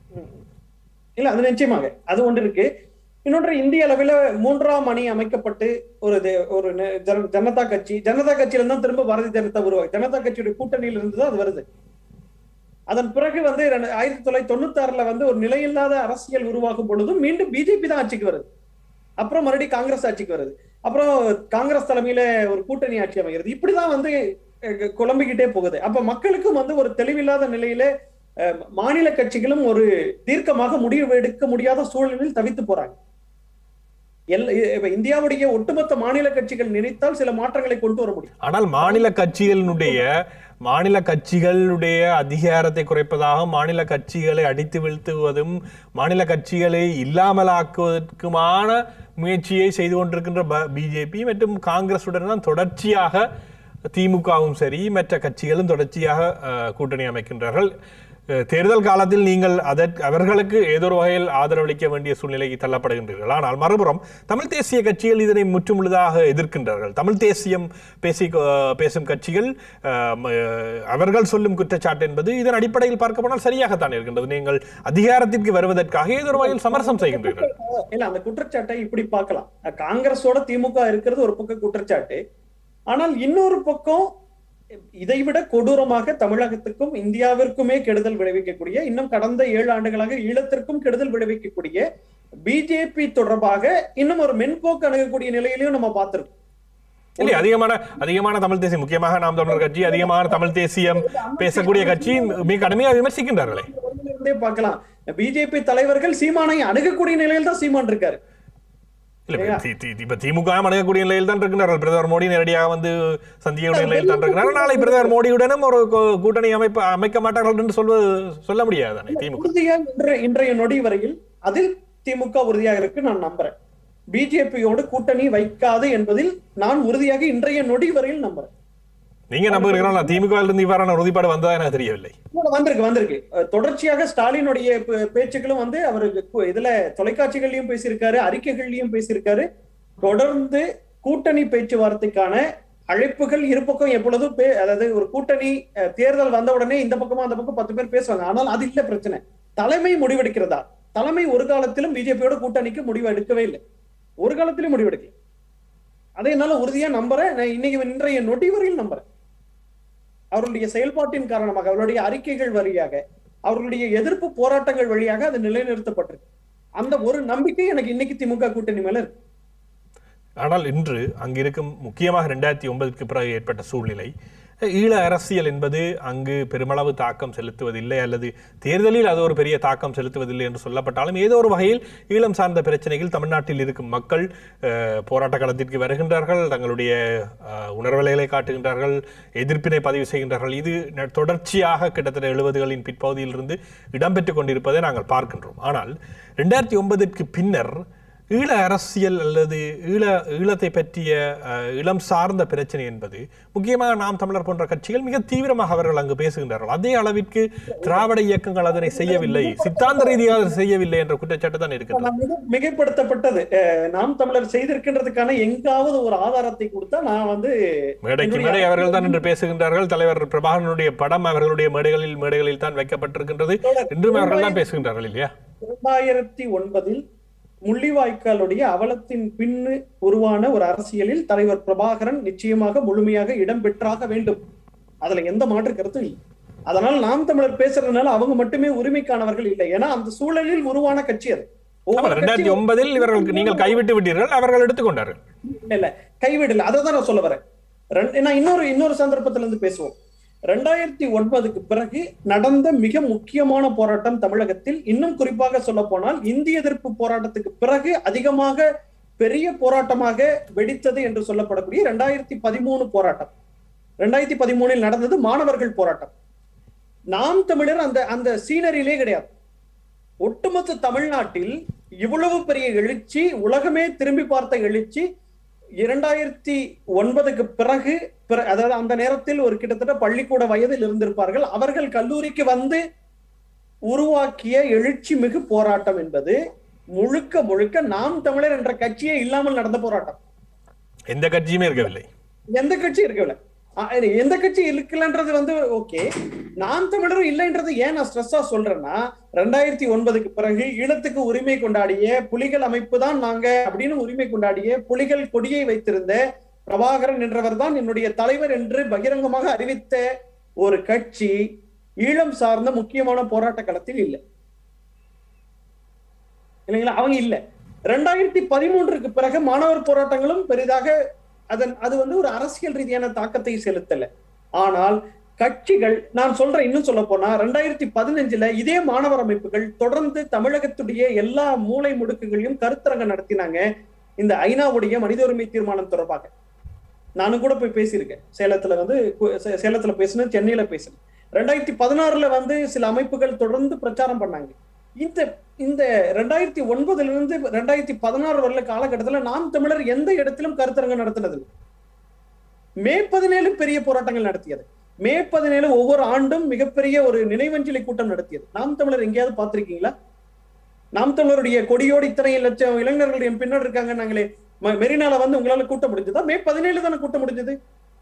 இல்ல அது நிச்சயமாக அது ஒன்று இருக்கு இன்னொன்று இந்திய அளவில் மூன்றாம் அணி அமைக்கப்பட்டு ஒரு தே- ஒரு நெ- ஜன- ஜனதா கட்சி ஜனதா கட்சியில தான் திரும்ப பாரதிய ஜனதா உருவாக்கு ஜனதா கட்சியுடைய கூட்டணியில இருந்து தான் அது வருது அதன் பிறகு வந்து ரெண்டு- ஆயிரத்தி தொள்ளாயிரத்தி தொண்ணூத்தி ஆறுல வந்து ஒரு நிலையில்லாத அரசியல் உருவாகும் பொழுதும் மீண்டும் பிஜேபி தான் ஆட்சிக்கு வருது அப்புறம் மறுபடியும் காங்கிரஸ் ஆட்சிக்கு வருது அப்புறம் காங்கிரஸ் தலைமையில ஒரு கூட்டணி ஆட்சி அமைகிறது இப்படிதான் வந்து அஹ், குழம்பிக்கிட்டே போகுது அப்ப மக்களுக்கும் வந்து ஒரு தெளிவில்லாத நிலையில அஹ், மாநில கட்சிகளும் ஒரு தீர்க்கமாக முடிவு எடுக்க முடியாத சூழலில் தவித்து போறாங்க எல் இப்ப இந்தியாவுடைய ஒட்டுமொத்த மாநில கட்சிகள் நினைத்தால் சில மாற்றங்களை கொண்டு வர முடியும் ஆனால் மாநில கட்சிகளினுடைய மாநில கட்சிகளுடைய அதிகாரத்தை குறைப்பதாக மாநில கட்சிகளை அடித்து வீழ்த்துவதும் மாநில கட்சிகளை இல்லாமலாக்குவதற்குமான முயற்சியை செய்து கொண்டிருக்கின்ற பிஜேபி மற்றும் காங்கிரசுடன் தான் தொடர்ச்சியாக திமுகவும் சரி மற்ற கட்சிகளும் தொடர்ச்சியாக அஹ், கூட்டணி அமைக்கின்றார்கள் அஹ், தேர்தல் காலத்தில் நீங்கள் அதற்கு அவர்களுக்கு ஏதோ ஒரு வகையில் ஆதரவளிக்க வேண்டிய சூழ்நிலைக்கு தள்ளப்படுகின்றீர்கள் ஆனால் மறுபுறம் தமிழ் தேசிய கட்சிகள் இதனை முற்றுமுழுதாக எதிர்க்கின்றார்கள் தமிழ் தேசியம் பேசி அஹ், பேசும் கட்சிகள் அஹ், ம- அவர்கள் சொல்லும் குற்றச்சாட்டு என்பது இதன் அடிப்படையில் பார்க்க போனால் சரியாகத்தான் இருக்கின்றது நீங்கள் அதிகாரத்திற்கு வருவதற்காக ஏதோ ஒரு வகையில் சமரசம் செய்கின்றீர்கள் இல்ல அந்த குற்றச்சாட்டை இப்படி பார்க்கலாம் காங்கிரஸோட திமுக இருக்கிறது ஒரு பக்கம் குற்றச்சாட்டு ஆனால் இன்னொரு பக்கம் இதைவிட கொடூரமாக தமிழகத்துக்கும் இந்தியாவிற்குமே கெடுதல் விளைவிக்கக்கூடிய இன்னும் கடந்த ஏழு ஆண்டுகளாக ஈழத்திற்கும் கெடுதல் விளைவிக்கக்கூடிய பிஜேபி தொடர்பாக இன்னும் ஒரு மென்போக்கு அணுகக்கூடிய நிலையிலையும் நம்ம பார்த்திருக்கோம் இல்லை அதிகமான அதிகமான தமிழ் தேசியம் முக்கியமாக நாம் தமிழர் கட்சி அதிகமான தமிழ் தேசியம் பேசக்கூடிய கட்சி மிக கடுமையாக விமர்சிக்கின்றார்களே இருந்தே பார்க்கலாம் பிஜேபி தலைவர்கள் சீமானை அணுகக்கூடிய நிலையில் தான் சீமான் இருக்காரு இல்ல இப்ப தி- தி- இப்ப திமுக அணுகக்கூடிய நிலையில் தான் இருக்கிறார்கள் பிரதமர் மோடி நேரடியாக வந்து சந்திக்கக்கூடிய நிலையில் தான் இருக்கிறார் நாளை பிரதமர் மோடியுடனும் ஒரு கூ- கூட்டணி அமைப்பு அமைக்க மாட்டார்கள் என்று சொல்வது சொல்ல முடியாது தானே திமுக உறுதியாக இன்று இன்றைய நொடி வரையில் அதில் திமுக உறுதியாக இருக்கு நான் நம்புறேன் பிஜேபியோடு கூட்டணி வைக்காது என்பதில் நான் உறுதியாக இன்றைய நொடி வரையில் நம்புறேன் நீங்க நம்புகிறீங்களா திமுக இருந்து இவ்வாறான உறுதிப்பாடு வந்ததா எனக்கு தெரியவில்லை கூட வந்திருக்கு வந்திருக்கு அஹ் தொடர்ச்சியாக ஸ்டாலினுடைய பே- பேச்சுக்களும் வந்து அவருக்கு கு- இதுல தொலைக்காட்சிகள்லயும் பேசியிருக்காரு அறிக்கைகள்லயும் பேசியிருக்காரு தொடர்ந்து கூட்டணி பேச்சுவார்த்தைக்கான அழைப்புகள் இருபக்கம் எப்பொழுதும் பே- அதாவது ஒரு கூட்டணி அஹ், தேர்தல் வந்த உடனே இந்த பக்கமா அந்த பக்கம் பத்து பேர் பேசுவாங்க ஆனால் அது இல்ல பிரச்சனை தலைமை முடிவெடுக்கிறதா தலைமை ஒரு காலத்திலும் பிஜேபியோட கூட்டணிக்கு முடிவு எடுக்கவே இல்லை ஒரு காலத்திலும் முடிவெடுக்கல அதை என்னால உறுதியா நம்புறேன் நான் இன்னைக்கு இன்றைய நொடி வரையில் நம்புறேன் அவர்களுடைய செயல்பாட்டின் காரணமாக அவர்களுடைய அறிக்கைகள் வழியாக அவர்களுடைய எதிர்ப்பு போராட்டங்கள் வழியாக அது நிலைநிறுத்தப்பட்டிருக்கு அந்த ஒரு நம்பிக்கை எனக்கு இன்னைக்கு திமுக கூட்டணி மேல இருக்கு ஆனால் இன்று அங்கு இருக்கும் முக்கியமாக ரெண்டாயிரத்தி ஒன்பதுக்கு பிறகு ஏற்பட்ட சூழ்நிலை ஈழ அரசியல் என்பது அங்கு பெருமளவு தாக்கம் செலுத்துவதில்லை அல்லது தேர்தலில் அது ஒரு பெரிய தாக்கம் செலுத்துவதில்லை என்று சொல்லப்பட்டாலும் ஏதோ ஒரு வகையில் ஈழம் சார்ந்த பிரச்சனைகள் தமிழ்நாட்டில் இருக்கும் மக்கள் அஹ், போராட்ட களத்திற்கு வருகின்றார்கள் தங்களுடைய அஹ், உணர்வலைகளை காட்டுகின்றார்கள் எதிர்ப்பினை பதிவு செய்கின்றார்கள் இது ந- தொடர்ச்சியாக கிட்டத்தட்ட எழுபதுகளின் பிற்பகுதியிலிருந்து இடம்பெற்றுக் கொண்டிருப்பதை நாங்கள் பார்க்கின்றோம் ஆனால் ரெண்டாயிரத்தி ஒன்பதுக்கு பின்னர் ஈழ அரசியல் அல்லது ஈழ ஈழத்தை பற்றிய அஹ், இளம் சார்ந்த பிரச்சனை என்பது முக்கியமாக நாம் தமிழர் போன்ற கட்சிகள் மிக தீவிரமாக அவர்கள் அங்கு பேசுகின்றார்கள் அதே அளவிற்கு திராவிட இயக்கங்கள் அதனை செய்யவில்லை சித்தாந்த ரீதியாக அதை செய்யவில்லை என்ற குற்றச்சாட்டு தான் இருக்கின்றது நான் மிக- மிகைப்படுத்தப்பட்டது அஹ், நாம் தமிழர் செய்திருக்கின்றதுக்கான எங்காவது ஒரு ஆதாரத்தை கொடுத்தா நான் வந்து மேடைக்கு மேடை அவர்கள் தான் இன்று பேசுகின்றார்கள் தலைவர் பிரபாகரனுடைய படம் அவர்களுடைய மேடைகளில் மேடைகளில் தான் வைக்கப்பட்டிருக்கின்றது இன்றும் அவர்கள் தான் பேசுகின்றார்கள் இல்லையா இரண்டாயிரத்தி ஒன்பதில் முள்ளிவாய்க்காலுடைய அவலத்தின் பின்னு உருவான ஒரு அரசியலில் தலைவர் பிரபாகரன் நிச்சயமாக முழுமையாக இடம் பெற்றாக வேண்டும் அதுல எந்த மாற்று கருத்தும் இல்லை அதனால் நாம் தமிழர் பேசுறதுனால அவங்க மட்டுமே உரிமைக்கானவர்கள் இல்லை ஏன்னா அந்த சூழலில் உருவான கட்சி அது ஒவ்வொரு ரெண்டாயிரத்தி கட்சியும் ஒன்பதில் இவர்களுக்கு நீங்கள் கைவிட்டு விட்டீர்கள் அவர்கள் எடுத்துக்கொண்டார்கள் இல்ல, இல்ல கைவிடல அதை தான் நான் சொல்ல வரேன் ரெண்டு- நான் இன்னொரு இன்னொரு சந்தர்ப்பத்துல இருந்து பேசுவோம் ரெண்டாயிரத்தி ஒன்பதுக்கு பிறகு நடந்த மிக முக்கியமான போராட்டம் தமிழகத்தில் இன்னும் குறிப்பாக சொல்ல போனால் இந்திய எதிர்ப்பு போராட்டத்துக்கு பிறகு அதிகமாக பெரிய போராட்டமாக வெடித்தது என்று சொல்லப்படக்கூடிய ரெண்டாயிரத்தி பதிமூணு போராட்டம் ரெண்டாயிரத்தி பதிமூணில் நடந்தது மாணவர்கள் போராட்டம் நாம் தமிழர் அந்த அந்த சீனரியிலே கிடையாது ஒட்டுமொத்த தமிழ்நாட்டில் இவ்வளவு பெரிய எழுச்சி உலகமே திரும்பி பார்த்த எழுச்சி இரண்டாயிரத்தி ஒன்பதுக்கு பிறகு பிற- அதாவது அந்த நேரத்தில் ஒரு கிட்டத்தட்ட பள்ளிக்கூட வயதில் இருந்திருப்பார்கள் அவர்கள் கல்லூரிக்கு வந்து உருவாக்கிய எழுச்சி மிகு போராட்டம் என்பது முழுக்க முழுக்க நாம் தமிழர் என்ற கட்சியே இல்லாமல் நடந்த போராட்டம் எந்த கட்சியுமே இருக்கவில்லை எந்த கட்சி இருக்கவில்லை அ, எந்த கட்சி இருக்கலன்றது வந்து ஓகே நான் தமிழரும் இல்லைன்றது ஏன் நான் ஸ்ட்ரெஸ்ஸா சொல்றேன்னா ரெண்டாயிரத்தி ஒன்பதுக்கு பிறகு ஈழத்துக்கு உரிமை கொண்டாடிய புலிகள் அமைப்பு தான் நாங்க அப்படின்னு உரிமை கொண்டாடிய புலிகள் கொடியை வைத்திருந்த பிரபாகரன் என்றவர் தான் என்னுடைய தலைவர் என்று பகிரங்கமாக அறிவித்த ஒரு கட்சி ஈழம் சார்ந்த முக்கியமான போராட்ட களத்தில் இல்லை இல்லைங்களா அவங்க இல்ல ரெண்டாயிரத்தி பதிமூன்றுக்கு பிறகு மாணவர் போராட்டங்களும் பெரிதாக அதன் அது வந்து ஒரு அரசியல் ரீதியான தாக்கத்தை செலுத்தல ஆனால் கட்சிகள் நான் சொல்றேன் இன்னும் சொல்ல போனா ரெண்டாயிரத்தி பதினஞ்சுல இதே மாணவர் அமைப்புகள் தொடர்ந்து தமிழகத்துடைய எல்லா மூலை முடுக்குகளையும் கருத்தரங்கம் நடத்தினாங்க இந்த ஐநாவுடைய மனித உரிமை தீர்மானம் தொடர்பாக நானும் கூட போய் பேசியிருக்கேன் சேலத்துல வந்து கு- சே- சேலத்துல பேசினேன் சென்னையில பேசினேன் ரெண்டாயிரத்தி பதினாறுல வந்து சில அமைப்புகள் தொடர்ந்து பிரச்சாரம் பண்ணாங்க இந்த இந்த ரெண்டாயிரத்தி ஒன்பதுல இருந்து ரெண்டாயிரத்தி பதினாறு வரல காலகட்டத்துல நாம் தமிழர் எந்த இடத்திலும் கருத்தரங்கம் நடத்தினது இல்லை. மே பதினேழு பெரிய போராட்டங்கள் நடத்தியது மே பதினேழு ஒவ்வொரு ஆண்டும் மிகப்பெரிய ஒரு நினைவஞ்சலி கூட்டம் நடத்தியது நாம் தமிழர் எங்கேயாவது பார்த்திருக்கீங்களா நாம் தமிழருடைய கொடியோடு இத்தனை லட்சம் இளைஞர்கள் என் பின்னாடி இருக்காங்க நாங்களே ம- மெரினால வந்து உங்களால கூட்ட முடிஞ்சதா மே பதினேழு தானே கூட்ட முடிஞ்சது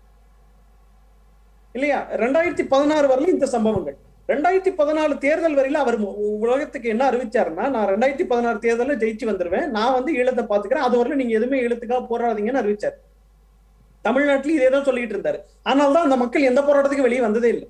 இல்லையா ரெண்டாயிரத்தி பதினாறு வரல இந்த சம்பவங்கள் ரெண்டாயிரத்தி பதினாலு தேர்தல் வரையில அவர் மு- உலகத்துக்கு என்ன அறிவிச்சாருன்னா நான் ரெண்டாயிரத்தி பதினாறு தேர்தலில் ஜெயிச்சு வந்துருவேன் நான் வந்து ஈழத்தை பாத்துக்கிறேன் அது வரல நீங்க எதுவுமே ஈழத்துக்காக போராடாதீங்கன்னு அறிவிச்சார் தமிழ்நாட்டில் இதே தான் சொல்லிட்டு இருந்தாரு ஆனால் தான் அந்த மக்கள் எந்த போராட்டத்துக்கு வெளியே வந்ததே இல்லை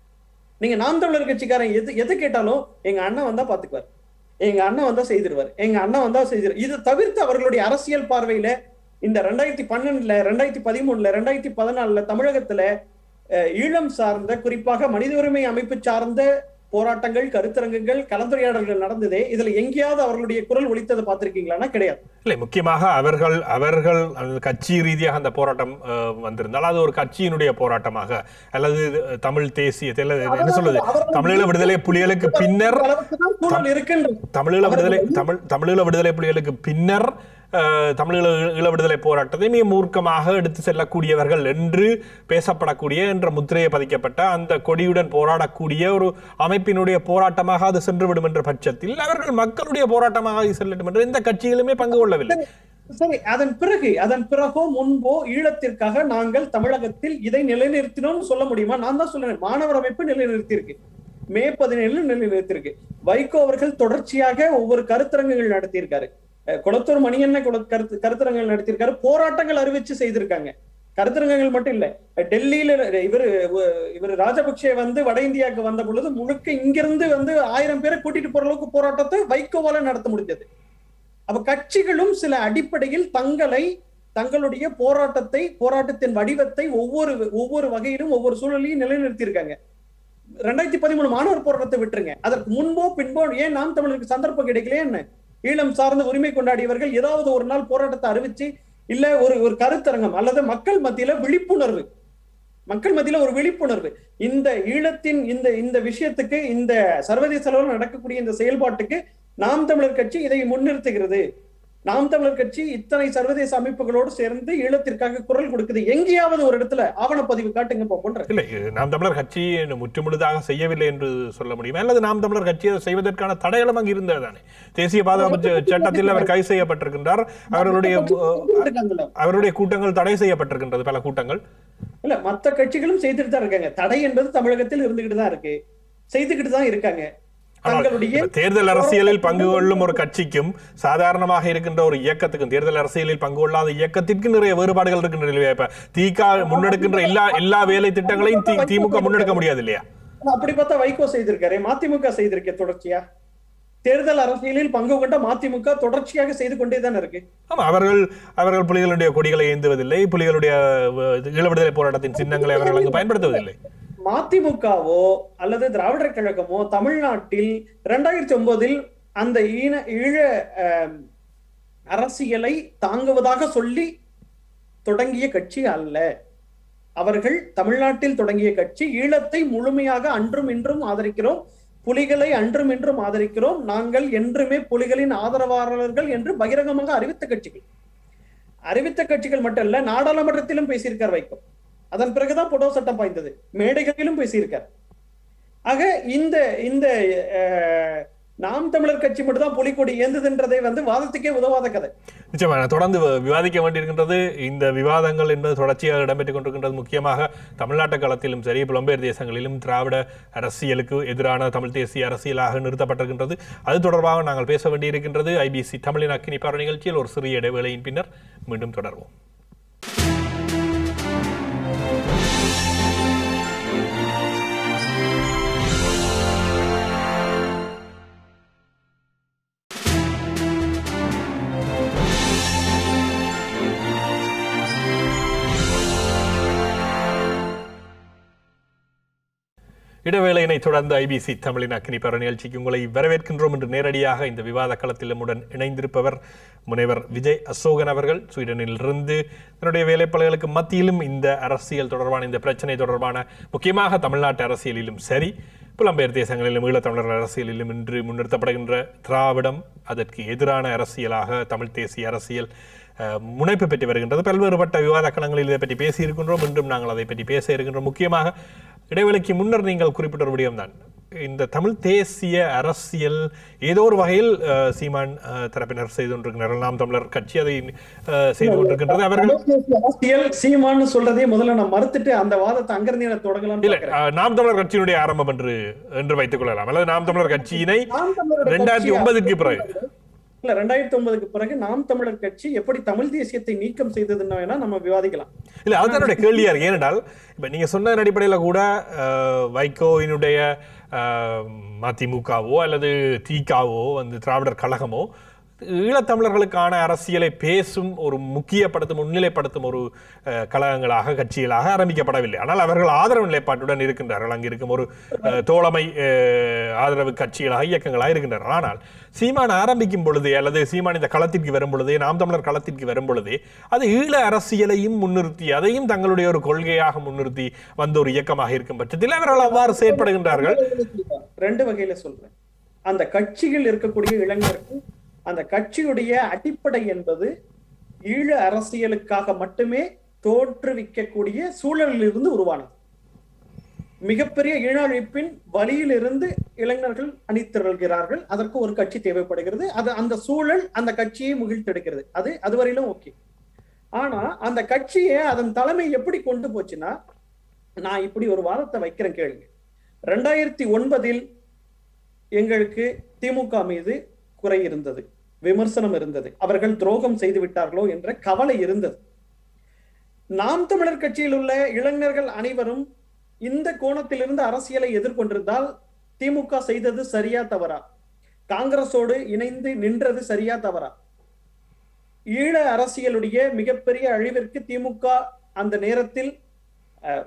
நீங்க நாம் தமிழர் கட்சிக்காரன் எது எது கேட்டாலும் எங்க அண்ணன் வந்தா பாத்துக்குவார் எங்க அண்ணன் வந்தா செய்திருவார் எங்க அண்ணன் வந்தா செய்திரு இது தவிர்த்து அவர்களுடைய அரசியல் பார்வையில இந்த ரெண்டாயிரத்தி பன்னெண்டுல ரெண்டாயிரத்தி பதிமூணுல ரெண்டாயிரத்தி பதினாலுல தமிழகத்துல அஹ், ஈழம் சார்ந்த குறிப்பாக மனித உரிமை அமைப்பு சார்ந்த போராட்டங்கள் கருத்தரங்குகள் கலந்துரையாடல்கள் நடந்ததே இதுல எங்கேயாவது அவர்களுடைய குரல் ஒலித்ததை பார்த்திருக்கீங்களான்னா கிடையாது இல்லை முக்கியமாக அவர்கள் அவர்கள் அந்த கட்சி ரீதியாக அந்த போராட்டம் அஹ், வந்திருந்தால் அது ஒரு கட்சியினுடைய போராட்டமாக அல்லது அஹ், தமிழ் தேசிய தெல- என்ன சொல்றது தமிழீழ விடுதலை புலிகளுக்கு பின்னர் அளவுக்கு தான் சூழல் இருக்குன்றது தமிழீழ விடுதலை தமிழ் தமிழீழ விடுதலை புலிகளுக்கு பின்னர் அஹ், தமிழீழ ஈழ விடுதலை போராட்டத்தை மிக மூர்க்கமாக எடுத்து செல்லக்கூடியவர்கள் என்று பேசப்படக்கூடிய என்ற முத்திரையை பதிக்கப்பட்ட அந்த கொடியுடன் போராடக்கூடிய ஒரு அமைப்பினுடைய போராட்டமாக அது சென்றுவிடும் என்ற பட்சத்தில் அவர்கள் மக்களுடைய போராட்டமாக அது செல்லட்டும் என்று எந்த கட்சிகளுமே பங்கு கொள்ளவில்லை சரி அதன் பிறகு அதன் பிறகோ முன்போ ஈழத்திற்காக நாங்கள் தமிழகத்தில் இதை நிலைநிறுத்தினோம்னு சொல்ல முடியுமா நான் தான் சொல்றேன் மாணவர் அமைப்பு நிலைநிறுத்தியிருக்கு மே பதினேழு நிலைநிறுத்தியிருக்கு வைகோ அவர்கள் தொடர்ச்சியாக ஒவ்வொரு கருத்தரங்குகள் நடத்தியிருக்காரு அஹ் குளத்தூர் மணியண்ண குல- கருத்து கருத்தரங்குகள் நடத்தியிருக்காரு போராட்டங்கள் அறிவிச்சு செய்திருக்காங்க கருத்தரங்கங்கள் மட்டும் இல்ல டெல்லியில இவர் இவர் ராஜபக்சே வந்து வட இந்தியாவுக்கு வந்த பொழுது முழுக்க இங்கிருந்து வந்து ஆயிரம் பேரை கூட்டிட்டு போற அளவுக்கு போராட்டத்தை வைகோவால நடத்த முடிஞ்சது அப்ப கட்சிகளும் சில அடிப்படையில் தங்களை தங்களுடைய போராட்டத்தை போராட்டத்தின் வடிவத்தை ஒவ்வொரு ஒவ்வொரு வகையிலும் ஒவ்வொரு சூழலையும் நிலைநிறுத்தியிருக்காங்க ரெண்டாயிரத்தி பதிமூணு மாணவர் போராட்டத்தை விட்டுருங்க அதற்கு முன்போ பின்போ ஏன் நாம் தமிழருக்கு சந்தர்ப்பம் கிடைக்கலையே என்ன ஈழம் சார்ந்த உரிமை கொண்டாடியவர்கள் ஏதாவது ஒரு நாள் போராட்டத்தை அறிவிச்சு இல்ல ஒரு ஒரு கருத்தரங்கம் அல்லது மக்கள் மத்தியில விழிப்புணர்வு மக்கள் மத்தியில ஒரு விழிப்புணர்வு இந்த ஈழத்தின் இந்த இந்த விஷயத்துக்கு இந்த சர்வதேச அளவில் நடக்கக்கூடிய இந்த செயல்பாட்டுக்கு நாம் தமிழர் கட்சி இதை முன்னிறுத்துகிறது நாம் தமிழர் கட்சி இத்தனை சர்வதேச அமைப்புகளோடு சேர்ந்து ஈழத்திற்காக குரல் கொடுக்குது எங்கேயாவது ஒரு இடத்துல ஆவணப்பதிவு காட்டுங்க போன்ற இல்லை இது நாம் தமிழர் கட்சி முற்றுமுழுதாக செய்யவில்லை என்று சொல்ல முடியுமா அல்லது நாம் தமிழர் கட்சி அதை செய்வதற்கான தடைகளும் அங்கு இருந்தது தானே தேசிய பாதுகாப்பு ச- சட்டத்தில் அவர் கைது செய்யப்பட்டிருக்கின்றார் அவர்களுடைய இருக்காங்கல்ல அவருடைய கூட்டங்கள் தடை செய்யப்பட்டிருக்கின்றது பல கூட்டங்கள் இல்ல மத்த கட்சிகளும் செய்துட்டு தான் இருக்காங்க தடை என்பது தமிழகத்தில் இருந்துகிட்டு தான் இருக்கு செய்துகிட்டு தான் இருக்காங்க தங்களுடைய இப்ப தேர்தல் அரசியலில் பங்கு கொள்ளும் ஒரு கட்சிக்கும் சாதாரணமாக இருக்கின்ற ஒரு இயக்கத்துக்கும் தேர்தல் அரசியலில் பங்கு கொள்ளாத இயக்கத்திற்கு நிறைய வேறுபாடுகள் இருக்கின்ற இல்லையா இப்ப திக முன்னெடுக்கின்ற எல்லா எல்லா வேலை திட்டங்களையும் தி- திமுக முன்னெடுக்க முடியாது இல்லையா அப்படி பார்த்தா வைகோ செய்திருக்காரு மதிமுக செய்திருக்கே தொடர்ச்சியா தேர்தல் அரசியலில் பங்கு கொண்ட மதிமுக தொடர்ச்சியாக செய்து கொண்டே தானே இருக்கு ஆமா அவர்கள் அவர்கள் புலிகளுடைய கொடிகளை ஏந்துவதில்லை புலிகளுடைய அஹ், ஈழ விடுதலை போராட்டத்தின் சின்னங்களை அவர்கள் அங்கு பயன்படுத்துவதில்லை மதிமுகவோ அல்லது திராவிடர் கழகமோ தமிழ்நாட்டில் இரண்டாயிரத்தி ஒன்பதில் அந்த ஈன ஈழ அஹ், அரசியலை தாங்குவதாக சொல்லி தொடங்கிய கட்சி அல்ல அவர்கள் தமிழ்நாட்டில் தொடங்கிய கட்சி ஈழத்தை முழுமையாக அன்றும் இன்றும் ஆதரிக்கிறோம் புலிகளை அன்றும் இன்றும் ஆதரிக்கிறோம் நாங்கள் என்றுமே புலிகளின் ஆதரவாளர்கள் என்று பகிரங்கமாக அறிவித்த கட்சிகள் அறிவித்த கட்சிகள் மட்டும் இல்ல நாடாளுமன்றத்திலும் பேசியிருக்கார் வைகோ அதன் பிறகுதான் புடோ சட்டம் பாய்ந்தது மேடைகளிலும் பேசியிருக்கார் ஆக இந்த இந்த அஹ், நாம் தமிழர் கட்சி மட்டும் தான் புலிக்கொடி ஏந்ததுன்றதை வந்து வாதத்துக்கே உதவாத கதை நிச்சயமா நான் தொடர்ந்து வி- விவாதிக்க வேண்டியிருக்கின்றது இந்த விவாதங்கள் என்பது தொடர்ச்சியாக இடம்பெற்றுக் கொண்டிருக்கின்றது முக்கியமாக தமிழ்நாட்டு களத்திலும் சரி புலம்பெயர் தேசங்களிலும் திராவிட அரசியலுக்கு எதிரான தமிழ் தேசிய அரசியலாக நிறுத்தப்பட்டிருக்கின்றது அது தொடர்பாக நாங்கள் பேச வேண்டியிருக்கின்றது ஐபிசி தமிழின் அக்கினி பார்வை நிகழ்ச்சியில் ஒரு சிறிய இடைவேளையின் பின்னர் மீண்டும் தொடர்வோம் இடைவேளையினை தொடர்ந்து ஐபிசி தமிழின் அக்கினி பெற நிகழ்ச்சிக்கு உங்களை வரவேற்கின்றோம் என்று நேரடியாக இந்த விவாத களத்தில் நம்முடன் இணைந்திருப்பவர் முனைவர் விஜய் அசோகன் அவர்கள் ஸ்வீடனிலிருந்து தன்னுடைய வேலைப்பாடுகளுக்கு மத்தியிலும் இந்த அரசியல் தொடர்பான இந்த பிரச்சனை தொடர்பான முக்கியமாக தமிழ்நாட்டு அரசியலிலும் சரி புலம்பெயர் தேசங்களிலும் ஈழத்தமிழர் அரசியலிலும் இன்று முன்னிறுத்தப்படுகின்ற திராவிடம் அதற்கு எதிரான அரசியலாக தமிழ் தேசிய அரசியல் அஹ், முனைப்பு பெற்று வருகின்றது பல்வேறுபட்ட விவாத களங்களில் இதை பற்றி பேசியிருக்கின்றோம் இன்றும் நாங்கள் அதை பற்றி பேச இருக்கின்றோம் முக்கியமாக இடைவெளிக்கு முன்னர் நீங்கள் குறிப்பிட்ட ஒரு விடயம்தான் இந்த தமிழ் தேசிய அரசியல் ஏதோ ஒரு வகையில் அஹ், சீமான் அஹ், தரப்பினர் செய்து கொண்டிருக்கிறார்கள் நாம் தமிழர் கட்சி அதை அஹ், செய்து கொண்டிருக்கின்றது அவர்கள் அரசியல் சீமான்னு சொல்றதே முதல்ல நான் மறுத்துட்டு அந்த வாதத்தை அங்கிருந்து நான் தொடங்கலாம் இல்ல அஹ், நாம் தமிழர் கட்சியினுடைய ஆரம்பம் என்று என்று வைத்துக் கொள்ளலாம் அல்லது நாம் தமிழர் கட்சியினை ரெண்டாயிரத்தி ஒன்பதுக்கு பிறகு இல்ல ரெண்டாயிரத்தி ஒன்பதுக்கு பிறகு நாம் தமிழர் கட்சி எப்படி தமிழ் தேசியத்தை நீக்கம் செய்ததுன்னு வேணா நம்ம விவாதிக்கலாம் இல்ல அதுதான் என்னுடைய கேள்வியா இருக்கு ஏனென்றால் இப்ப நீங்க சொன்ன அடிப்படையில கூட அஹ், வைகோவினுடைய அஹ், மதிமுகவோ அல்லது திகாவோ வந்து திராவிடர் கழகமோ ஈழத்தமிழர்களுக்கான அரசியலை பேசும் ஒரு முக்கியப்படுத்தும் முன்னிலைப்படுத்தும் ஒரு அஹ், கழகங்களாக கட்சிகளாக ஆரம்பிக்கப்படவில்லை ஆனால் அவர்கள் ஆதரவு நிலைப்பாட்டுடன் இருக்கின்றார்கள் அங்கு இருக்கும் ஒரு அஹ், தோழமை அஹ், ஆதரவு கட்சிகளாக இயக்கங்களாக இருக்கின்றனர் ஆனால் சீமான் ஆரம்பிக்கும் பொழுதே அல்லது சீமான் இந்த களத்திற்கு வரும் பொழுதே நாம் தமிழர் களத்திற்கு வரும் பொழுதே அது ஈழ அரசியலையும் முன்னிறுத்தி அதையும் தங்களுடைய ஒரு கொள்கையாக முன்னிறுத்தி வந்த ஒரு இயக்கமாக இருக்கும் பட்சத்தில் அவர்கள் அவ்வாறு செயற்படுகின்றார்கள் ரெண்டு வகையில சொல்றேன் அந்த கட்சியில் இருக்கக்கூடிய இளைஞர்கள் அந்த கட்சியுடைய அடிப்படை என்பது ஈழ அரசியலுக்காக மட்டுமே தோற்றுவிக்கக்கூடிய சூழலில் இருந்து உருவானது மிகப்பெரிய ஈழ அழிப்பின் வழியிலிருந்து இளைஞர்கள் அணிதிரள்கிறார்கள் அதற்கு ஒரு கட்சி தேவைப்படுகிறது அது அந்த சூழல் அந்த கட்சியை முகிழ்த்தெடுக்கிறது அது அதுவரையிலும் ஓகே ஆனா அந்த கட்சியை அதன் தலைமை எப்படி கொண்டு போச்சுன்னா நான் இப்படி ஒரு வாதத்தை வைக்கிறேன் கேளுங்க ரெண்டாயிரத்தி ஒன்பதில் எங்களுக்கு திமுக மீது குறை இருந்தது விமர்சனம் இருந்தது அவர்கள் துரோகம் செய்து விட்டார்களோ என்ற கவலை இருந்தது நாம் தமிழர் கட்சியில் உள்ள இளைஞர்கள் அனைவரும் இந்த கோணத்திலிருந்து அரசியலை எதிர்கொண்டிருந்தால் திமுக செய்தது சரியா தவறா காங்கிரஸோடு இணைந்து நின்றது சரியா தவறா ஈழ அரசியலுடைய மிகப்பெரிய அழிவிற்கு திமுக அந்த நேரத்தில் அஹ்,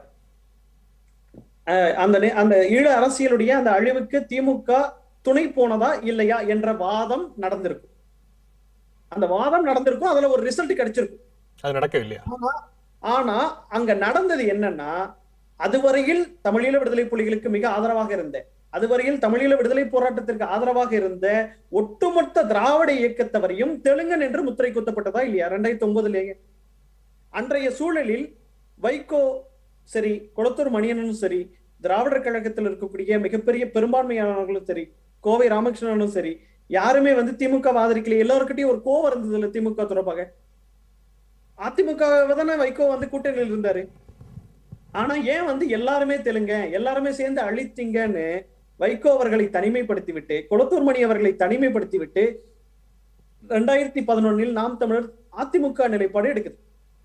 அஹ், அந்த நே- அந்த ஈழ அரசியலுடைய அந்த அழிவுக்கு திமுக துணை போனதா இல்லையா என்ற வாதம் நடந்திருக்கும் அந்த வாதம் நடந்திருக்கும் அதுல ஒரு ரிசல்ட் கிடைச்சிருக்கும் அது நடக்கவில்லையா ஆனா அங்க நடந்தது என்னன்னா அதுவரையில் தமிழீழ விடுதலை புலிகளுக்கு மிக ஆதரவாக இருந்த அதுவரையில் தமிழீழ விடுதலை போராட்டத்திற்கு ஆதரவாக இருந்த ஒட்டுமொத்த திராவிட இயக்கத்தவரையும் தெலுங்கன் என்று முத்திரை குத்தப்பட்டதா இல்லையா ரெண்டாயிரத்தி ஒன்பதுலேயே அன்றைய சூழலில் வைகோ சரி குளத்தூர் மணியனும் சரி திராவிடர் கழகத்தில் இருக்கக்கூடிய மிகப்பெரிய பெரும்பான்மையானவர்களும் சரி கோவை ராமகிருஷ்ணனும் சரி யாருமே வந்து திமுக ஆதரிக்கல எல்லாருக்கிட்டையும் ஒரு கோவம் இருந்தது இல்ல திமுக தொடர்பாக அதிமுக தானே வைகோ வந்து கூட்டணியில் இருந்தாரு ஆனா ஏன் வந்து எல்லாருமே தெலுங்க எல்லாருமே சேர்ந்து அழித்தீங்கன்னு வைகோ அவர்களை தனிமைப்படுத்திவிட்டு கொளத்தூர் மணி அவர்களை தனிமைப்படுத்திவிட்டு ரெண்டாயிரத்தி பதினொன்னில் நாம் தமிழர் அதிமுக நிலைப்பாடு எடுக்குது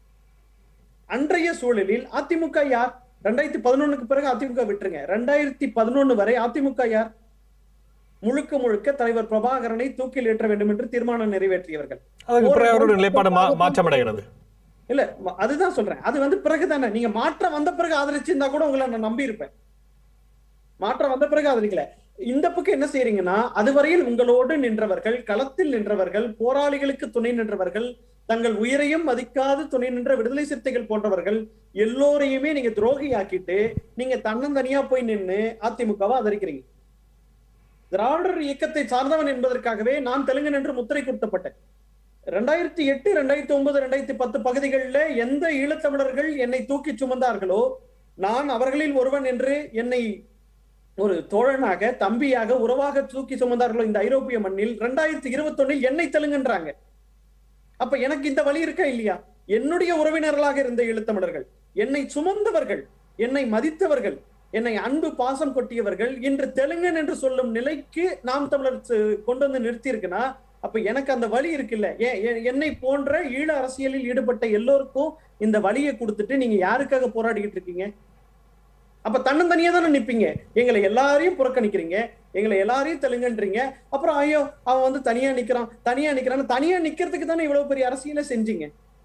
அன்றைய சூழலில் அதிமுக யார் ரெண்டாயிரத்தி பதினொன்னுக்கு பிறகு அதிமுக விட்டுருங்க ரெண்டாயிரத்தி பதினொன்னு வரை அதிமுக யார் முழுக்க முழுக்க தலைவர் பிரபாகரனை தூக்கில் ஏற்ற வேண்டும் என்று தீர்மானம் நிறைவேற்றியவர்கள் அதுக்கு பிறகு அவருடைய நிலைப்பாடு மா- மாற்றமடைகிறது இல்ல ம- அதுதான் சொல்றேன் அது வந்து பிறகுதானே நீங்க மாற்றம் வந்த பிறகு ஆதரிச்சிருந்தா கூட உங்களை நான் நம்பி இருப்பேன் மாற்றம் வந்த பிறகு ஆதரிக்கல இந்த பக்கம் என்ன செய்றீங்கன்னா அதுவரையில் உங்களோடு நின்றவர்கள் களத்தில் நின்றவர்கள் போராளிகளுக்கு துணை நின்றவர்கள் தங்கள் உயிரையும் மதிக்காது துணை நின்ற விடுதலை சிறுத்தைகள் போன்றவர்கள் எல்லோரையுமே நீங்க துரோகியாக்கிட்டு நீங்க தன்னந்தனியா போய் நின்னு அதிமுகவை ஆதரிக்கிறீங்க திராவிடர் இயக்கத்தை சார்ந்தவன் என்பதற்காகவே நான் தெலுங்கன் என்று முத்திரை குத்தப்பட்டேன் ரெண்டாயிரத்தி எட்டு ரெண்டாயிரத்தி ஒன்பது ரெண்டாயிரத்தி பத்து பகுதிகளில் எந்த ஈழத்தமிழர்கள் என்னை தூக்கி சுமந்தார்களோ நான் அவர்களில் ஒருவன் என்று என்னை ஒரு தோழனாக தம்பியாக உறவாக தூக்கி சுமந்தார்களோ இந்த ஐரோப்பிய மண்ணில் ரெண்டாயிரத்தி இருபத்தொன்னில் என்னை தெலுங்குன்றாங்க அப்ப எனக்கு இந்த வழி இருக்கா இல்லையா என்னுடைய உறவினர்களாக இருந்த ஈழத்தமிழர்கள் என்னை சுமந்தவர்கள் என்னை மதித்தவர்கள் என்னை அன்பு பாசம் கொட்டியவர்கள் இன்று தெலுங்கன் என்று சொல்லும் நிலைக்கு நாம் தமிழர் சு- கொண்டு வந்து நிறுத்தி இருக்குன்னா அப்ப எனக்கு அந்த வழி இருக்குல்ல ஏன் எ- என்னை போன்ற ஈழ அரசியலில் ஈடுபட்ட எல்லோருக்கும் இந்த வழியை கொடுத்துட்டு நீங்க யாருக்காக போராடிக்கிட்டு இருக்கீங்க அப்ப தன்னந்தனியா தானே நிப்பீங்க எங்களை எல்லாரையும் புறக்கணிக்கிறீங்க எங்களை எல்லாரையும் தெலுங்குன்றீங்க அப்புறம் ஐயோ அவன் வந்து தனியா நிக்கிறான் தனியா நிக்கிறான் தனியா நிக்கிறதுக்கு தானே இவ்வளவு பெரிய அரசியலை செஞ்சீங்க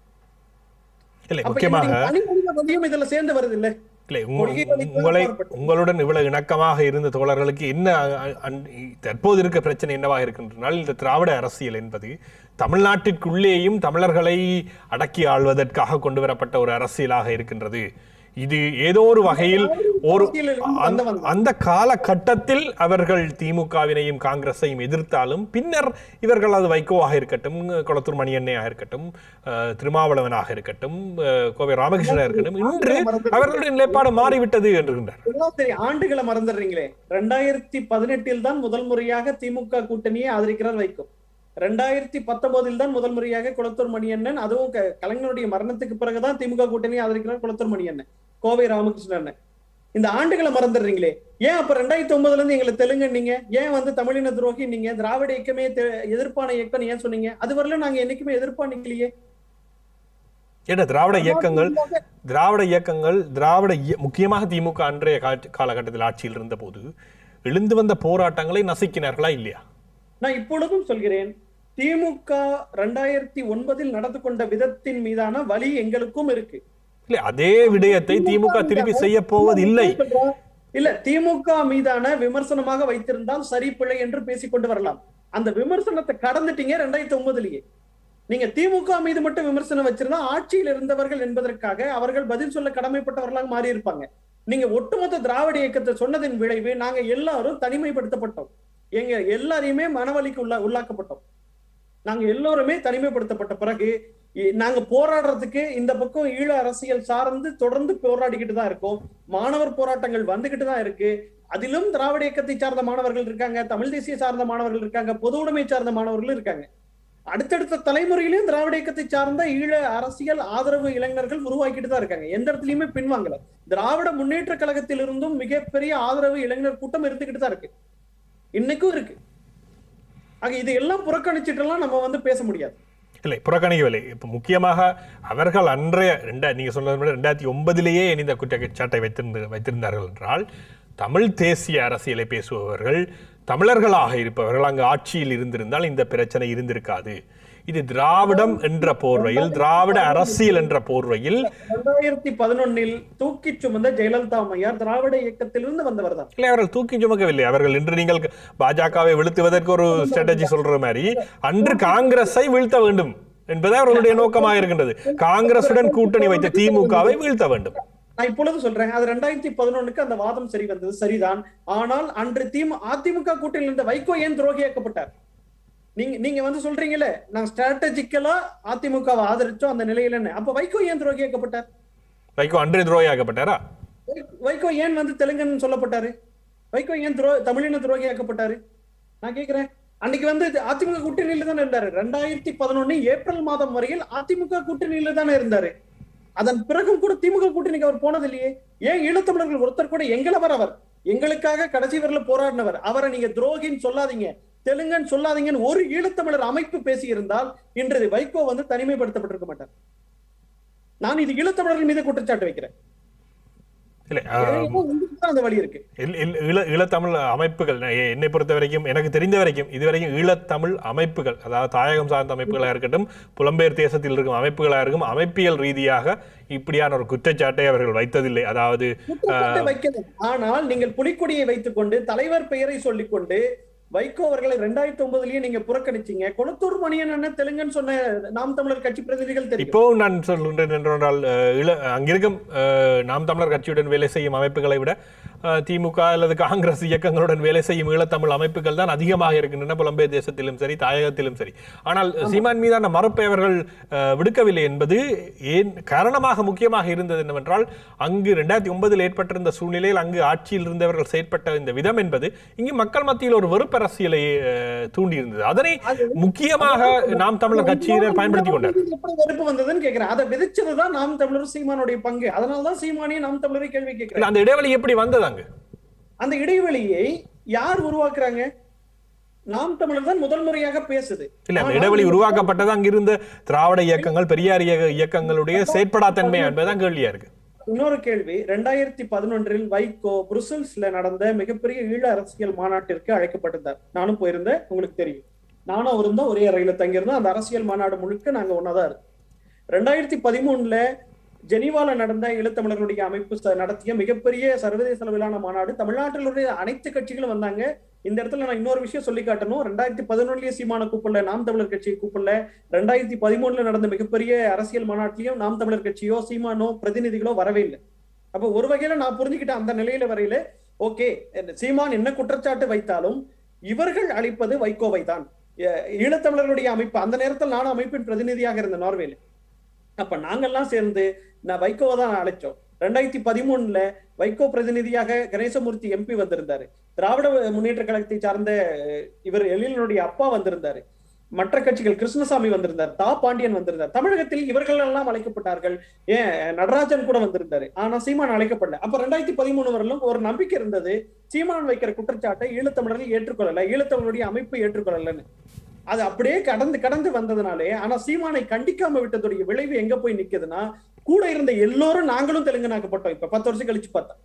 இல்லை அப்ப முக்கியமாக என்னுடைய தனி மனித வழியும் இதுல சேர்ந்து வருது இல்ல இல்லை உங்க- கொள்கை வழிக்கு உங்களை அப்பாற்பட்டு. உங்களுடன் இவ்வளவு இணக்கமாக இருந்த தோழர்களுக்கு என்ன அ- அ- தற்போது இருக்க பிரச்சனை என்னவாக இருக்கின்றனால் இந்த திராவிட அரசியல் என்பது தமிழ்நாட்டிற்குள்ளேயும் தமிழர்களை அடக்கி ஆள்வதற்காக கொண்டு வரப்பட்ட ஒரு அரசியலாக இருக்கின்றது இது ஏதோ ஒரு வகையில் ஒரு அரசியலிலிருந்து அந்த- வந்தவன் தான். அந்த காலகட்டத்தில் அவர்கள் திமுகவினையும் காங்கிரஸையும் எதிர்த்தாலும் பின்னர் இவர்கள் அது வைகோவாக இருக்கட்டும் குளத்தூர் மணியண்ணையாக இருக்கட்டும் அஹ், திருமாவளவனாக இருக்கட்டும் அஹ், கோவை ராமகிருஷ்ணனாக இருக்கட்டும் இன்று அவர்களுடைய நிலைப்பாடு மாறிவிட்டது என்றுகின்றார் எல்லாம் சரி ஆண்டுகளை மறந்துடுறீங்களே ரெண்டாயிரத்தி பதினெட்டில் தான் முதல் முறையாக திமுக கூட்டணியை ஆதரிக்கிறார் வைக்கும் ரெண்டாயிரத்தி பத்தொன்பதில் தான் முதல் முறையாக குளத்தூர் மணியண்ணன் அதுவும் க- கலைஞருடைய மரணத்துக்கு பிறகுதான் திமுக கூட்டணியை ஆதரிக்கிறார் குளத்தூர் மணியண்ணன் கோவை ராமகிருஷ்ணன் இந்த ஆண்டுகளை மறந்துடுறீங்களே ஏன் அப்ப ரெண்டாயிரத்தி ஒன்பதுல இருந்து எங்களை தெலுங்கு நீங்க ஏன் வந்து தமிழின துரோகி நீங்க திராவிட இயக்கமே தெ- எதிர்ப்பான இயக்கம் ஏன் சொன்னீங்க அது வரல நாங்க என்னைக்குமே எதிர்ப்பா நிக்கலையே ஏன்னா திராவிட இயக்கங்கள் திராவிட இயக்கங்கள் திராவிட இய- முக்கியமாக திமுக அன்றைய காட்சி- காலகட்டத்தில் ஆட்சியில் இருந்தபோது எழுந்து வந்த போராட்டங்களை நசுக்கினார்களா இல்லையா நான் இப்பொழுதும் சொல்கிறேன் திமுக ரெண்டாயிரத்தி ஒன்பதில் நடந்து கொண்ட விதத்தின் மீதான வலி எங்களுக்கும் இருக்கு இல்லை அதே விடயத்தை திமுக திருப்பி செய்ய போவது இல்லை இல்ல திமுக மீதான விமர்சனமாக வைத்திருந்தால் சரி பிழை என்று பேசிக்கொண்டு வரலாம் அந்த விமர்சனத்தை கடந்துட்டீங்க ரெண்டாயிரத்தி ஒன்பதுலயே நீங்க திமுக மீது மட்டும் விமர்சனம் வச்சிருந்தா ஆட்சியில் இருந்தவர்கள் என்பதற்காக அவர்கள் பதில் சொல்ல கடமைப்பட்டவர்களாக மாறி இருப்பாங்க நீங்க ஒட்டுமொத்த திராவிட இயக்கத்தை சொன்னதின் விளைவு நாங்க எல்லாரும் தனிமைப்படுத்தப்பட்டோம் எங்க எல்லாரையுமே மனவலிக்கு உள்ள உள்ளாக்கப்பட்டோம் நாங்க எல்லோருமே தனிமைப்படுத்தப்பட்ட பிறகு இ- நாங்க போராடுறதுக்கு இந்த பக்கம் ஈழ அரசியல் சார்ந்து தொடர்ந்து போராடிக்கிட்டு தான் இருக்கோம் மாணவர் போராட்டங்கள் வந்துகிட்டு தான் இருக்கு அதிலும் திராவிட இயக்கத்தை சார்ந்த மாணவர்கள் இருக்காங்க தமிழ் தேசிய சார்ந்த மாணவர்கள் இருக்காங்க பொது உடைமை சார்ந்த மாணவர்களும் இருக்காங்க அடுத்தடுத்த தலைமுறையிலும் திராவிட இயக்கத்தை சார்ந்த ஈழ அரசியல் ஆதரவு இளைஞர்கள் உருவாக்கிட்டு தான் இருக்காங்க எந்த இடத்துலயுமே பின்வாங்கல திராவிட முன்னேற்ற கழகத்திலிருந்தும் மிகப்பெரிய ஆதரவு இளைஞர் கூட்டம் இருந்துகிட்டு தான் இருக்கு இன்னைக்கும் இருக்கு ஆக இது எல்லாம் புறக்கணிச்சிட்டுலாம் நம்ம வந்து பேச முடியாது இல்லை புறக்கணிக்கவில்லை இப்போ முக்கியமாக அவர்கள் அன்றைய ரெண்டா நீங்க சொன்னது மாதிரி ரெண்டாயிரத்தி ஒன்பதிலேயே இந்த குற்றச்சாட்டை வைத்திருந்த வைத்திருந்தார்கள் என்றால் தமிழ் தேசிய அரசியலை பேசுபவர்கள் தமிழர்களாக இருப்பவர்கள் அங்கு ஆட்சியில் இருந்திருந்தால் இந்த பிரச்சனை இருந்திருக்காது இது திராவிடம் என்ற போர்வையில் திராவிட அரசியல் என்ற போர்வையில் ரெண்டாயிரத்தி பதினொன்னில் தூக்கி சுமந்த ஜெயலலிதா அம்மையார் திராவிட இயக்கத்திலிருந்து வந்தவர் தான் இல்லை அவர்கள் தூக்கி சுமக்கவில்லை அவர்கள் இன்று நீங்கள் பாஜகவை வீழ்த்துவதற்கு ஒரு ஸ்ட்ராட்டஜி சொல்ற மாதிரி அன்று காங்கிரஸை வீழ்த்த வேண்டும் என்பதே அவர்களுடைய நோக்கமாக இருக்கின்றது காங்கிரசுடன் கூட்டணி வைத்த திமுகவை வீழ்த்த வேண்டும் நான் இப்பொழுது சொல்றேன் அது ரெண்டாயிரத்தி பதினொன்னுக்கு அந்த வாதம் சரி வந்தது சரிதான் ஆனால் அன்று திமு அதிமுக கூட்டணியில் இருந்த வைகோ ஏன் துரோகியாக்கப்பட்டார் நீங்க நீங்க வந்து சொல்றீங்களே நான் ஸ்ட்ராட்டஜிக்கலா அதிமுகவை ஆதரிச்சோம் அந்த நிலையில என்ன அப்ப வைகோ ஏன் துரோகியாக்கப்பட்டார் வைகோ அன்று துரோகியாக்கப்பட்டாரா வை- வைகோ ஏன் வந்து தெலுங்கன் சொல்லப்பட்டாரு வைகோ ஏன் துரோ தமிழின துரோகியாக்கப்பட்டாரு நான் கேக்குறேன் அன்னைக்கு வந்து இது அதிமுக கூட்டணியில தானே இருந்தாரு ரெண்டாயிரத்தி பதினொன்னு ஏப்ரல் மாதம் வரையில் அதிமுக கூட்டணியில தானே இருந்தாரு அதன் பிறகும் கூட திமுக கூட்டணிக்கு அவர் போனது இல்லையே ஏன் ஈழத்தமிழர்கள் ஒருத்தர் கூட எங்களவர் அவர் எங்களுக்காக கடைசி வரல போராடினவர் அவரை நீங்க துரோகின்னு சொல்லாதீங்க தெலுங்கன்னு சொல்லாதீங்கன்னு ஒரு ஈழத்தமிழர் அமைப்பு பேசியிருந்தால் இன்று வைகோ வந்து தனிமைப்படுத்தப்பட்டிருக்க மாட்டார் நான் இது ஈழத்தமிழர்கள் மீது குற்றச்சாட்டு வைக்கிறேன் இல்லை ஏன்னா உங்களுக்கு தான் அந்த வழி இருக்கு இல்- இல்- ஈழ ஈழத்தமிழ் அமைப்புகள் நான் எ- என்னை பொறுத்த வரைக்கும் எனக்கு தெரிந்த வரைக்கும் இதுவரைக்கும் ஈழத்தமிழ் அமைப்புகள் அதாவது தாயகம் சார்ந்த அமைப்புகளாக இருக்கட்டும் புலம்பெயர் தேசத்தில் இருக்கும் அமைப்புகளாக இருக்கும் அமைப்பியல் ரீதியாக இப்படியான ஒரு குற்றச்சாட்டை அவர்கள் வைத்ததில்லை அதாவது குற்றச்சாட்டு வைக்கணும் ஆனால் நீங்கள் புலிக்கொடியை வைத்துக்கொண்டு தலைவர் பெயரை சொல்லிக்கொண்டு வைகோ அவர்களை ரெண்டாயிரத்தி ஒன்பதுலயே நீங்க புறக்கணிச்சீங்க கொளத்தூர் மணியன் அண்ணன் தெலுங்குன்னு சொன்ன நாம் தமிழர் கட்சி பிரதிநிதிகள் தெரியும் இப்போவும் நான் சொல்கின்றேன் என்றால் அஹ், இள அங்கிருக்கும் அஹ், நாம் தமிழர் கட்சியுடன் வேலை செய்யும் அமைப்புகளை விட அஹ், திமுக அல்லது காங்கிரஸ் இயக்கங்களுடன் வேலை செய்யும் ஈழத்தமிழ் அமைப்புகள் தான் அதிகமாக இருக்கின்றன புலம்பெயர் தேசத்திலும் சரி தாயகத்திலும் சரி ஆனால் சீமான் மீதான மறுப்பை அவர்கள் அஹ், விடுக்கவில்லை என்பது ஏன் காரணமாக முக்கியமாக இருந்தது என்னவென்றால் அங்கு ரெண்டாயிரத்தி ஒன்பதில் ஏற்பட்டிருந்த சூழ்நிலையில் அங்கு ஆட்சியில் இருந்தவர்கள் செயற்பட்ட இந்த விதம் என்பது இங்கு மக்கள் மத்தியில் ஒரு வெறுப்பு அரசியலை அஹ், தூண்டியிருந்தது அதனை முக்கியமாக நாம் தமிழர் கட்சியினர் பயன்படுத்திக் கொண்டார் எப்படி வெறுப்பு வந்ததுன்னு கேக்குறேன் அதை விதைச்சதுதான் நாம் தமிழர் சீமானுடைய பங்கு அதனாலதான் சீமானியை நாம் தமிழரை கேள்வி இல்ல கேட்கிறேன் அந்த இடைவெளி எப்படி வந்தது அங்கு அந்த இடைவெளியை யார் உருவாக்குறாங்க நாம் தமிழர் தான் முதல் முறையாக பேசுது இல்ல அந்த ஆனால் இடைவெளி உருவாக்கப்பட்டது அங்கிருந்த திராவிட இயக்கங்கள் பெரியார் இயக்க இயக்கங்களுடைய செயற்படாத்தன்மை என்பதுதான் கேள்வியா இருக்கு இன்னொரு கேள்வி ரெண்டாயிரத்தி பதினொன்றில் வைகோ புருசல்ஸ்ல நடந்த மிகப்பெரிய ஈழ அரசியல் மாநாட்டிற்கு அழைக்கப்பட்டிருந்தார் நானும் போயிருந்தேன் உங்களுக்கு தெரியும் நானும் அவரும் தான் ஒரே அறையில தங்கியிருந்தோம் அந்த அரசியல் மாநாடு முழுக்க நாங்க ஒன்னாதான் இருக்கோம் ரெண்டாயிரத்தி பதிமூணுல ஜெனீவால நடந்த ஈழத்தமிழர்களுடைய அமைப்பு ச- நடத்திய மிகப்பெரிய சர்வதேச அளவிலான மாநாடு தமிழ்நாட்டில் உள்ள அனைத்து கட்சிகளும் வந்தாங்க இந்த இடத்துல நான் இன்னொரு விஷயம் சொல்லி காட்டணும் ரெண்டாயிரத்தி பதினொன்னுலயே சீமான கூப்பிடல நாம் தமிழர் கட்சியை கூப்பிடல ரெண்டாயிரத்தி பதிமூணுல நடந்த மிகப்பெரிய அரசியல் மாநாட்டிலையும் நாம் தமிழர் கட்சியோ சீமானோ பிரதிநிதிகளோ வரவே இல்லை அப்ப ஒரு வகையில நான் புரிஞ்சுக்கிட்ட அந்த நிலையில வரையில ஓகே சீமான் என்ன குற்றச்சாட்டு வைத்தாலும் இவர்கள் அளிப்பது வைகோவை தான் எ- ஈழத்தமிழர்களுடைய அமைப்பு அந்த நேரத்தில் நானும் அமைப்பின் பிரதிநிதியாக இருந்த நார்வேல அப்ப நாங்கெல்லாம் சேர்ந்து நான் வைகோவை தான் அழைச்சோம் ரெண்டாயிரத்தி பதிமூணுல வைகோ பிரதிநிதியாக கணேசமூர்த்தி எம்பி வந்திருந்தாரு திராவிட முன்னேற்ற கழகத்தை சார்ந்த அஹ், இவர் எழிலனுடைய அப்பா வந்திருந்தாரு மற்ற கட்சிகள் கிருஷ்ணசாமி வந்திருந்தார் தா பாண்டியன் வந்திருந்தார் தமிழகத்தில் இவர்கள் எல்லாம் அழைக்கப்பட்டார்கள் ஏன் நடராஜன் கூட வந்திருந்தாரு ஆனா சீமான் அழைக்கப்படல அப்ப ரெண்டாயிரத்தி பதிமூணு வரலும் ஒரு நம்பிக்கை இருந்தது சீமான் வைக்கிற குற்றச்சாட்டை ஈழத்தமிழர்கள் ஏற்றுக்கொள்ளல ஈழத்தமிழருடைய அமைப்பு ஏற்றுக்கொள்ளலன்னு அது அப்படியே கடந்து கடந்து வந்ததுனாலே ஆனா சீமானை கண்டிக்காம விட்டதுடைய விளைவு எங்க போய் நிக்குதுன்னா கூட இருந்த எல்லோரும் நாங்களும் தெலுங்கனாக்கப்பட்டோம் இப்ப பத்து வருஷம் கழிச்சு பார்த்தா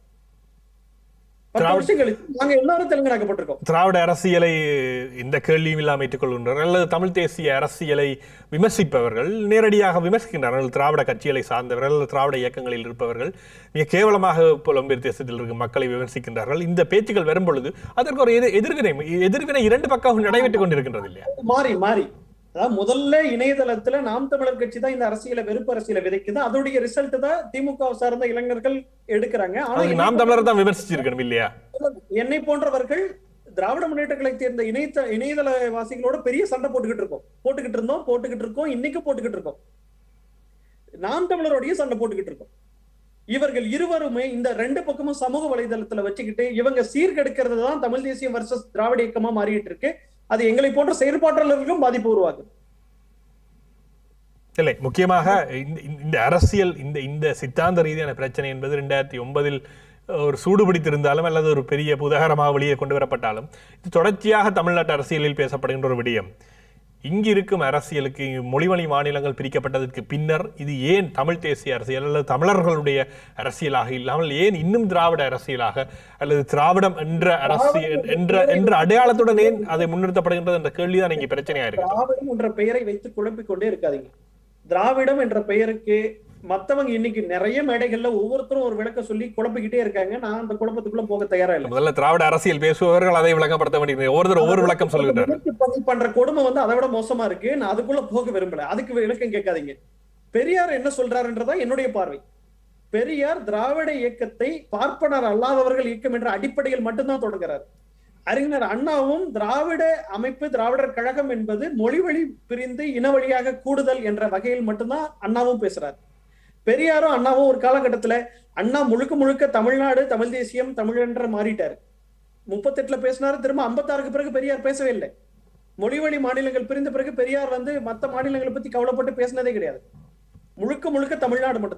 பத்து திராவிட- வருஷம் கழிச்சு நாங்க எல்லாரும் தெலுங்கனாக்கப்பட்டிருக்கோம் திராவிட அரசியலை இந்த கேள்வியும் இல்லாமல் ஏற்றுக்கொள்கின்றனர் அல்லது தமிழ் தேசிய அரசியலை விமர்சிப்பவர்கள் நேரடியாக விமர்சிக்கின்றார்கள் திராவிட கட்சிகளை சார்ந்தவர்கள் அல்லது திராவிட இயக்கங்களில் இருப்பவர்கள் மிக கேவலமாக புலம்பெயர் தேசத்தில் இருக்கும் மக்களை விமர்சிக்கின்றார்கள் இந்த பேச்சுகள் வரும் பொழுது அதற்கு ஒரு எதிர்- எதிர்வினை எதிர்வினை இரண்டு பக்கம் நடைபெற்றுக் கொண்டிருக்கின்றது இல்லையா மாறி மாறி அதாவது முதல்ல இணையதளத்துல நாம் தமிழர் கட்சி தான் இந்த அரசியலை வெறுப்பு அரசியலை விதைக்குது அதோடைய ரிசல்ட் தான் திமுக சார்ந்த இளைஞர்கள் எடுக்கிறாங்க ஆனா அதுக்கு நாம் தமிழர் தான் விமர்சிச்சிருக்கணும் இல்லையா என்னை போன்றவர்கள் திராவிட முன்னேற்ற கழகத்தை சேர்ந்த இணையத இணையதள வாசிகளோட பெரிய சண்டை போட்டுக்கிட்டு இருக்கோம் போட்டுக்கிட்டு இருந்தோம் போட்டுக்கிட்டு இருக்கோம் இன்னைக்கு போட்டுக்கிட்டு இருக்கோம் நாம் தமிழரோடய சண்டை போட்டுக்கிட்டு இருக்கோம் இவர்கள் இருவருமே இந்த ரெண்டு பக்கமும் சமூக வலைதளத்துல வச்சுக்கிட்டு இவங்க சீர்கெடுக்கிறது தான் தமிழ் தேசியம் வர்சஸ் திராவிட இயக்கமா மாறிட்டு இருக்கு அது எங்களை போன்ற செயற்பாட்டாளர்களுக்கும் பாதிப்பு உருவாக்குது இல்லை முக்கியமாக இந்த இந்த அரசியல் இந்த இந்த சித்தாந்த ரீதியான பிரச்சனை என்பது ரெண்டாயிரத்தி ஒன்பதில் ஒரு சூடு பிடித்திருந்தாலும் அல்லது ஒரு பெரிய புதகரமாக வெளியே கொண்டு வரப்பட்டாலும் இது தொடர்ச்சியாக தமிழ்நாட்டு அரசியலில் பேசப்படுகின்ற ஒரு விடயம் இங்கு இருக்கும் அரசியலுக்கு இங்கு மொழிவழி மாநிலங்கள் பிரிக்கப்பட்டதற்கு பின்னர் இது ஏன் தமிழ் தேசிய அரசியல் அல்லது தமிழர்களுடைய அரசியலாக இல்லாமல் ஏன் இன்னும் திராவிட அரசியலாக அல்லது திராவிடம் என்ற அரசியல் என்ற என்ற அடையாளத்துடன் ஏன் அதை முன்னிறுத்தப்படுகின்றது என்ற கேள்விதான் இங்கே பிரச்சனையா இருக்கு திராவிடம் என்ற பெயரை வைத்து குழப்பிக் கொண்டே இருக்காதீங்க திராவிடம் என்ற பெயருக்கு மத்தவங்க இன்னைக்கு நிறைய மேடைகள்ல ஒவ்வொருத்தரும் ஒரு விளக்க சொல்லி குழப்பிக்கிட்டே இருக்காங்க நான் அந்த குழப்பத்துக்குள்ள போக தயாரா இல்லை முதல்ல திராவிட அரசியல் பேசுபவர்கள் அதை விளக்கப்படுத்த வேண்டிய ஒவ்வொருத்தர் ஒவ்வொரு விளக்கம் சொல்லுகிறார் முயற்சி பண்ணி பண்ற கொடுமை வந்து அதை விட மோசமா இருக்கு நான் அதுக்குள்ள போக விரும்பல அதுக்கு விளக்கம் கேட்காதீங்க பெரியார் என்ன சொல்றாருன்றதா என்னுடைய பார்வை பெரியார் திராவிட இயக்கத்தை பார்ப்பனர் அல்லாதவர்கள் இயக்கம் என்ற அடிப்படையில் மட்டும்தான் தொடங்குறார் அறிஞர் அண்ணாவும் திராவிட அமைப்பு திராவிடர் கழகம் என்பது மொழி வழி பிரிந்து இன வழியாக கூடுதல் என்ற வகையில் மட்டும்தான் அண்ணாவும் பேசுறார் பெரியாரும் அண்ணாவும் ஒரு காலகட்டத்துல அண்ணா முழுக்க முழுக்க தமிழ்நாடு தமிழ் தேசியம் தமிழன்ற மாறிட்டாரு முப்பத்தெட்டுல பேசினாரு திரும்ப ஐம்பத்தாறுக்கு பிறகு பெரியார் பேசவே இல்லை மொழிவழி மாநிலங்கள் பிரிந்த பிறகு பெரியார் வந்து மத்த மாநிலங்களை பத்தி கவலைப்பட்டு பேசினதே கிடையாது முழுக்க முழுக்க தமிழ்நாடு மட்டும்தான்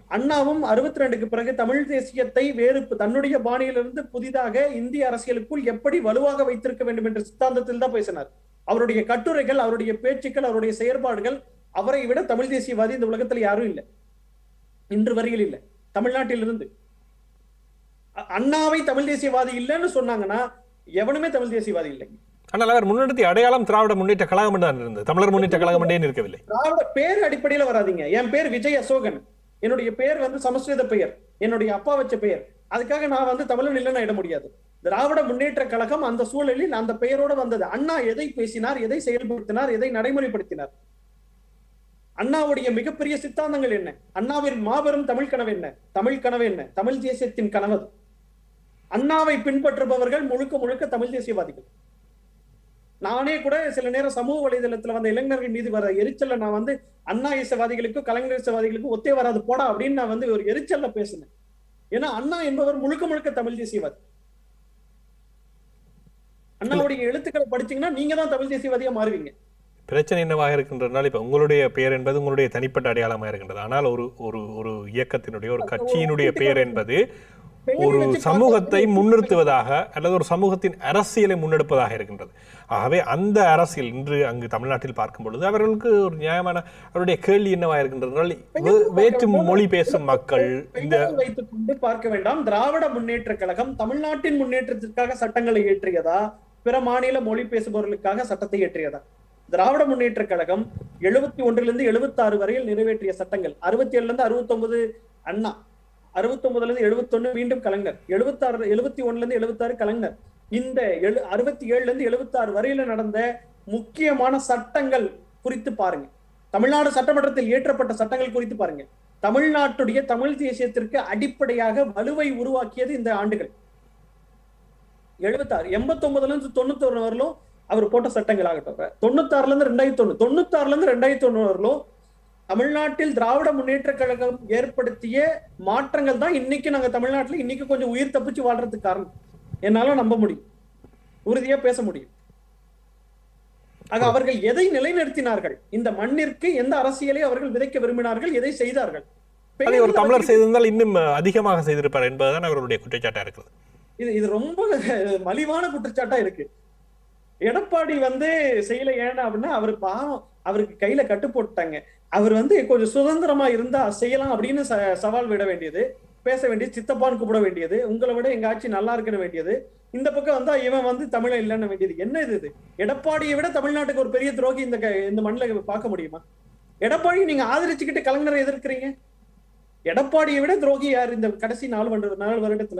அண்ணாவும் அறுபத்தி ரெண்டுக்கு பிறகு தமிழ் தேசியத்தை வேறு தன்னுடைய பாணியிலிருந்து புதிதாக இந்திய அரசியலுக்குள் எப்படி வலுவாக வைத்திருக்க வேண்டும் என்ற சித்தாந்தத்தில் தான் பேசினார் அவருடைய கட்டுரைகள் அவருடைய பேச்சுக்கள் அவருடைய செயற்பாடுகள் அவரை விட தமிழ் தேசியவாதி இந்த உலகத்துல யாரும் இல்லை இன்று வரையில் இல்லை தமிழ்நாட்டில் இருந்து அ- அண்ணாவை தமிழ் தேசியவாதி இல்லைன்னு சொன்னாங்கன்னா எவனுமே தமிழ் தேசியவாதி இல்லை ஆனால் அவர் முன்னெடுத்திய அடையாளம் திராவிட முன்னேற்ற கழகம் தான் இருந்தது தமிழர் முன்னேற்ற கழகம் என்றே இருக்கவில்லை திராவிட பேர் அடிப்படையில வராதீங்க என் பேர் விஜய் அசோகன் என்னுடைய பேர் வந்து சமஸ்கிருத பெயர் என்னுடைய அப்பா வச்ச பெயர் அதுக்காக நான் வந்து தமிழன் இல்லைன்னு இட முடியாது திராவிட முன்னேற்ற கழகம் அந்த சூழலில் அந்த பெயரோட வந்தது அண்ணா எதை பேசினார் எதை செயல்படுத்தினார் எதை நடைமுறைப்படுத்தினார் அண்ணாவுடைய மிகப்பெரிய சித்தாந்தங்கள் என்ன அண்ணாவின் மாபெரும் தமிழ் கனவு என்ன தமிழ் கனவு என்ன தமிழ் தேசியத்தின் கனவு அது. அண்ணாவை பின்பற்றுபவர்கள் முழுக்க முழுக்க தமிழ் தேசியவாதிகள் நானே கூட சில நேரம் சமூக வலைதளத்துல வந்த இளைஞர்கள் மீது வர எரிச்சல்ல நான் வந்து அண்ணா இசவாதிகளுக்கும் கலைஞர் இசவாதிகளுக்கும் ஒத்தே வராது போடா அப்படின்னு நான் வந்து ஒரு எரிச்சல்ல பேசினேன் ஏன்னா அண்ணா என்பவர் முழுக்க முழுக்க தமிழ் தேசியவாதி அண்ணாவுடைய எழுத்துக்களை படிச்சீங்கன்னா நீங்க தான் தமிழ் தேசியவாதியா மாறுவீங்க பிரச்சனை என்னவாக இருக்கின்றதுனால இப்ப உங்களுடைய பெயர் என்பது உங்களுடைய தனிப்பட்ட அடையாளமாக இருக்கின்றது ஆனால் ஒரு ஒரு ஒரு இயக்கத்தினுடைய ஒரு கட்சியினுடைய பெயர் என்பது பெயரை ஒரு வச்சு சமூகத்தை பார்க்க- முன்னிறுத்துவதாக அல்லது ஒரு சமூகத்தின் அரசியலை முன்னெடுப்பதாக இருக்கின்றது ஆகவே அந்த அரசியல் இன்று அங்கு தமிழ்நாட்டில் பார்க்கும் பொழுது அவர்களுக்கு ஒரு நியாயமான அவருடைய கேள்வி என்னவாக இருக்கின்றது வே- வேற்று மொழி பேசும் மக்கள் இந்த பெயரை வைத்துக் கொண்டு பார்க்க வேண்டாம் திராவிட முன்னேற்ற கழகம் தமிழ்நாட்டின் முன்னேற்றத்திற்காக சட்டங்களை இயற்றியதா பிற மாநில மொழி பேசுபவர்களுக்காக சட்டத்தை இயற்றியதா திராவிட முன்னேற்ற கழகம் எழுபத்தி ஒன்றிலிருந்து எழுபத்தி ஆறு வரையில் நிறைவேற்றிய சட்டங்கள் அறுபத்தி ஏழுல இருந்து அறுபத்தி ஒன்பது அண்ணா அறுபத்தி ஒன்பதுல இருந்து எழுபத்தொன்னு மீண்டும் கலைஞர் எழுபத்தாறு எழுபத்தி ஒண்ணுல இருந்து எழுபத்தாறு கலைஞர் இந்த எழு அறுபத்தி ஏழுல இருந்து எழுபத்தி ஆறு வரையில நடந்த முக்கியமான சட்டங்கள் குறித்து பாருங்க தமிழ்நாடு சட்டமன்றத்தில் இயற்றப்பட்ட சட்டங்கள் குறித்து பாருங்க தமிழ்நாட்டுடைய தமிழ் தேசியத்திற்கு அடிப்படையாக வலுவை உருவாக்கியது இந்த ஆண்டுகள் எழுபத்தாறு எண்பத்தி ஒன்பதுல இருந்து தொண்ணூத்தொன்னு வரலும் அவர் போட்ட சட்டங்கள் ஆகட்டும் தொண்ணூத்தாறுல இருந்து ரெண்டாயிரத்தி ஒண்ணு தொண்ணூத்தாறுல இருந்து ரெண்டாயிரத்தி ஒண்ணு வரலும் தமிழ்நாட்டில் திராவிட முன்னேற்ற கழகம் ஏற்படுத்திய மாற்றங்கள் தான் இன்னைக்கு நாங்க தமிழ்நாட்டுல இன்னைக்கு கொஞ்சம் உயிர் தப்பிச்சு வாழ்றதுக்கு காரணம் என்னால நம்ப முடியும் உறுதியா பேச முடியும் ஆக அவர்கள் எதை நிலைநிறுத்தினார்கள் இந்த மண்ணிற்கு எந்த அரசியலை அவர்கள் விதைக்க விரும்பினார்கள் எதை செய்தார்கள் அதை ஒரு தமிழர் செய்திருந்தால் இன்னும் அதிகமாக செய்திருப்பார் என்பதுதான் அவருடைய குற்றச்சாட்டா இருக்கிறது இது இது ரொம்ப மலிவான குற்றச்சாட்டா இருக்கு எடப்பாடி வந்து செய்யல ஏன்னா அப்படின்னா அவர் பாவம் அவருக்கு கையில கட்டு போட்டாங்க அவர் வந்து கொஞ்சம் சுதந்திரமா இருந்தா செய்யலாம் அப்படின்னு ச- சவால் விட வேண்டியது பேச வேண்டியது சித்தப்பான்னு கூப்பிட வேண்டியது உங்களை விட எங்க ஆட்சி நல்லா இருக்குன்னு வேண்டியது இந்த பக்கம் வந்தா இவன் வந்து தமிழன் இல்லைன்னு வேண்டியது என்ன இது இது எடப்பாடியை விட தமிழ்நாட்டுக்கு ஒரு பெரிய துரோகி இந்த க- இந்த மண்ணில் பார்க்க முடியுமா எடப்பாடி நீங்க ஆதரிச்சுக்கிட்டு கலைஞரை எதிர்க்கிறீங்க எடப்பாடியை விட துரோகி யார் இந்த கடைசி நாலு வருட நாலு வருடத்துல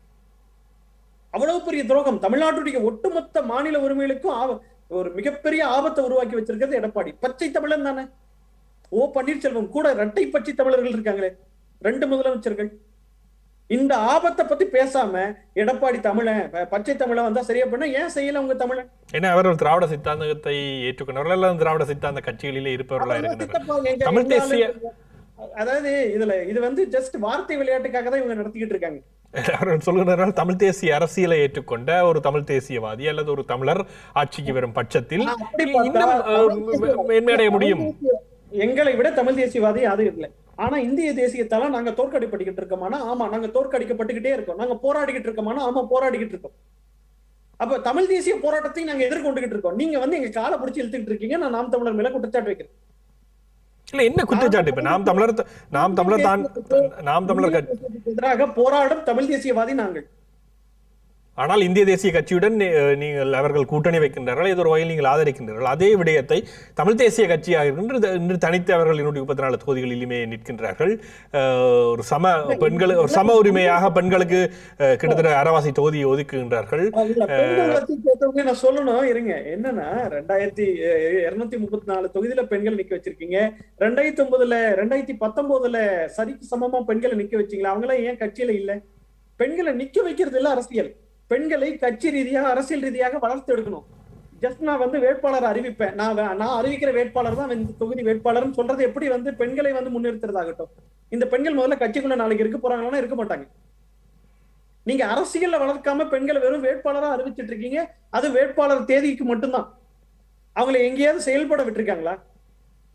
அவ்வளவு பெரிய துரோகம் தமிழ்நாட்டுடைய ஒட்டுமொத்த மாநில உரிமைகளுக்கும் ஆப- ஒரு மிகப்பெரிய ஆபத்தை உருவாக்கி வச்சிருக்கிறது எடப்பாடி பச்சை தமிழன் தானே ஓ பன்னீர்செல்வம் கூட இரட்டை பச்சை தமிழர்கள் இருக்காங்களே ரெண்டு முதலமைச்சர்கள் இந்த ஆபத்தை பத்தி பேசாம எடப்பாடி தமிழன் ப- பச்சை தமிழன் வந்தா சரியா பண்ண ஏன் செய்யல உங்க தமிழன் ஏன்னா அவர் ஒரு திராவிட சித்தாந்தத்தை ஏற்றுக்கொண்டவர்கள் அல்லது திராவிட சித்தாந்த கட்சிகளிலே இருப்பவர்களா அவ்வளவு இருக்கின்றனர் சித்தப்பா, எங்க- தமிழ் எங்க தேசிய- ஆளு- அதாவது இதுல இது வந்து ஜஸ்ட் வார்த்தை விளையாட்டுக்காக தான் இவங்க நடத்திக்கிட்டு இருக்காங்க அவர்கள் சொல்கிறார்கள் தமிழ் தேசிய அரசியலை ஏற்றுக்கொண்ட ஒரு தமிழ் தேசியவாதி அல்லது ஒரு தமிழர் ஆட்சிக்கு வரும் பட்சத்தில் ஆனா, அப்படி பார்த்தா இன்னும் அஹ், தமிழ் தேசிய- மேன்மையடைய முடியும் தமிழ் தேசிய- எங்களை விட தமிழ் தேசியவாதி அது இல்லை ஆனா இந்திய தேசியத்தால நாங்க தோற்கடிப்பட்டுக்கிட்டு இருக்கோமானா ஆமா நாங்க தோற்கடிக்கப்பட்டுக்கிட்டே இருக்கோம் நாங்க போராடிக்கிட்டு இருக்கோமானா ஆமா போராடிக்கிட்டு இருக்கோம் அப்ப தமிழ் தேசிய போராட்டத்தையும் நாங்க எதிர்கொண்டுகிட்டு இருக்கோம் நீங்க வந்து எங்க காலை பிடிச்சி இழுத்துக்கிட்டு இருக்கீங்க நான் நாம் தமிழர் மேல குற்றச்சாட்டு வைக்கிறேன் இல்ல என்ன குற்றச்சாட்டு இப்ப நாம் தமிழர் த- நாம் தமிழர் தான் நாம் தமிழர் கட்சி தேசியத்துக்கு எதிராக போராடும் தமிழ் தேசியவாதி நாங்கள் ஆனால் இந்திய தேசிய கட்சியுடன் அஹ், நீங்கள் அவர்கள் கூட்டணி வைக்கின்றார்கள் ஏதோ ஒரு வகையில் நீங்கள் ஆதரிக்கின்றீர்கள் அதே விடயத்தை தமிழ் தேசிய கட்சியாக இருக்கின்ற இன்று தனித்து அவர்கள் இருநூற்றி முப்பத்தி நாலு தொகுதிகளிலுமே நிற்கின்றார்கள் அஹ், ஒரு சம பெண்கள் ஒரு சம உரிமையாக பெண்களுக்கு அஹ், கிட்டத்தட்ட அறவாசி தொகுதியை ஒதுக்குகின்றார்கள் இல்ல, பெண்கள் பத்தி கேட்டவங்க நான் சொல்லணும் இருங்க என்னன்னா ரெண்டாயிரத்தி இருநூத்தி முப்பத்தி நாலு தொகுதியில பெண்கள் நிக்க வச்சிருக்கீங்க ரெண்டாயிரத்தி ஒன்பதுல ரெண்டாயிரத்தி பத்தொன்பதுல சரிக்கு சமமா பெண்களை நிக்க வச்சீங்களா அவங்கள ஏன் கட்சியில இல்ல பெண்களை நிக்க வைக்கிறது இல்ல அரசியல் பெண்களை கட்சி ரீதியாக அரசியல் ரீதியாக வளர்த்து எடுக்கணும் ஜஸ்ட் நான் வந்து வேட்பாளர் அறிவிப்பேன் நான் வே- நான் அறிவிக்கிற வேட்பாளர் தான் இந்த தொகுதி வேட்பாளர்னு சொல்றது எப்படி வந்து பெண்களை வந்து முன்னிறுத்துறதாகட்டும் இந்த பெண்கள் முதல்ல கட்சிக்குள்ள நாளைக்கு இருக்க போறாங்களான்னா இருக்க மாட்டாங்க நீங்க அரசியல்ல வளர்க்காம பெண்களை வெறும் வேட்பாளரா அறிவிச்சிட்டு இருக்கீங்க அது வேட்பாளர் தேதிக்கு மட்டும்தான் அவங்களை எங்கேயாவது செயல்பட விட்டுருக்காங்களா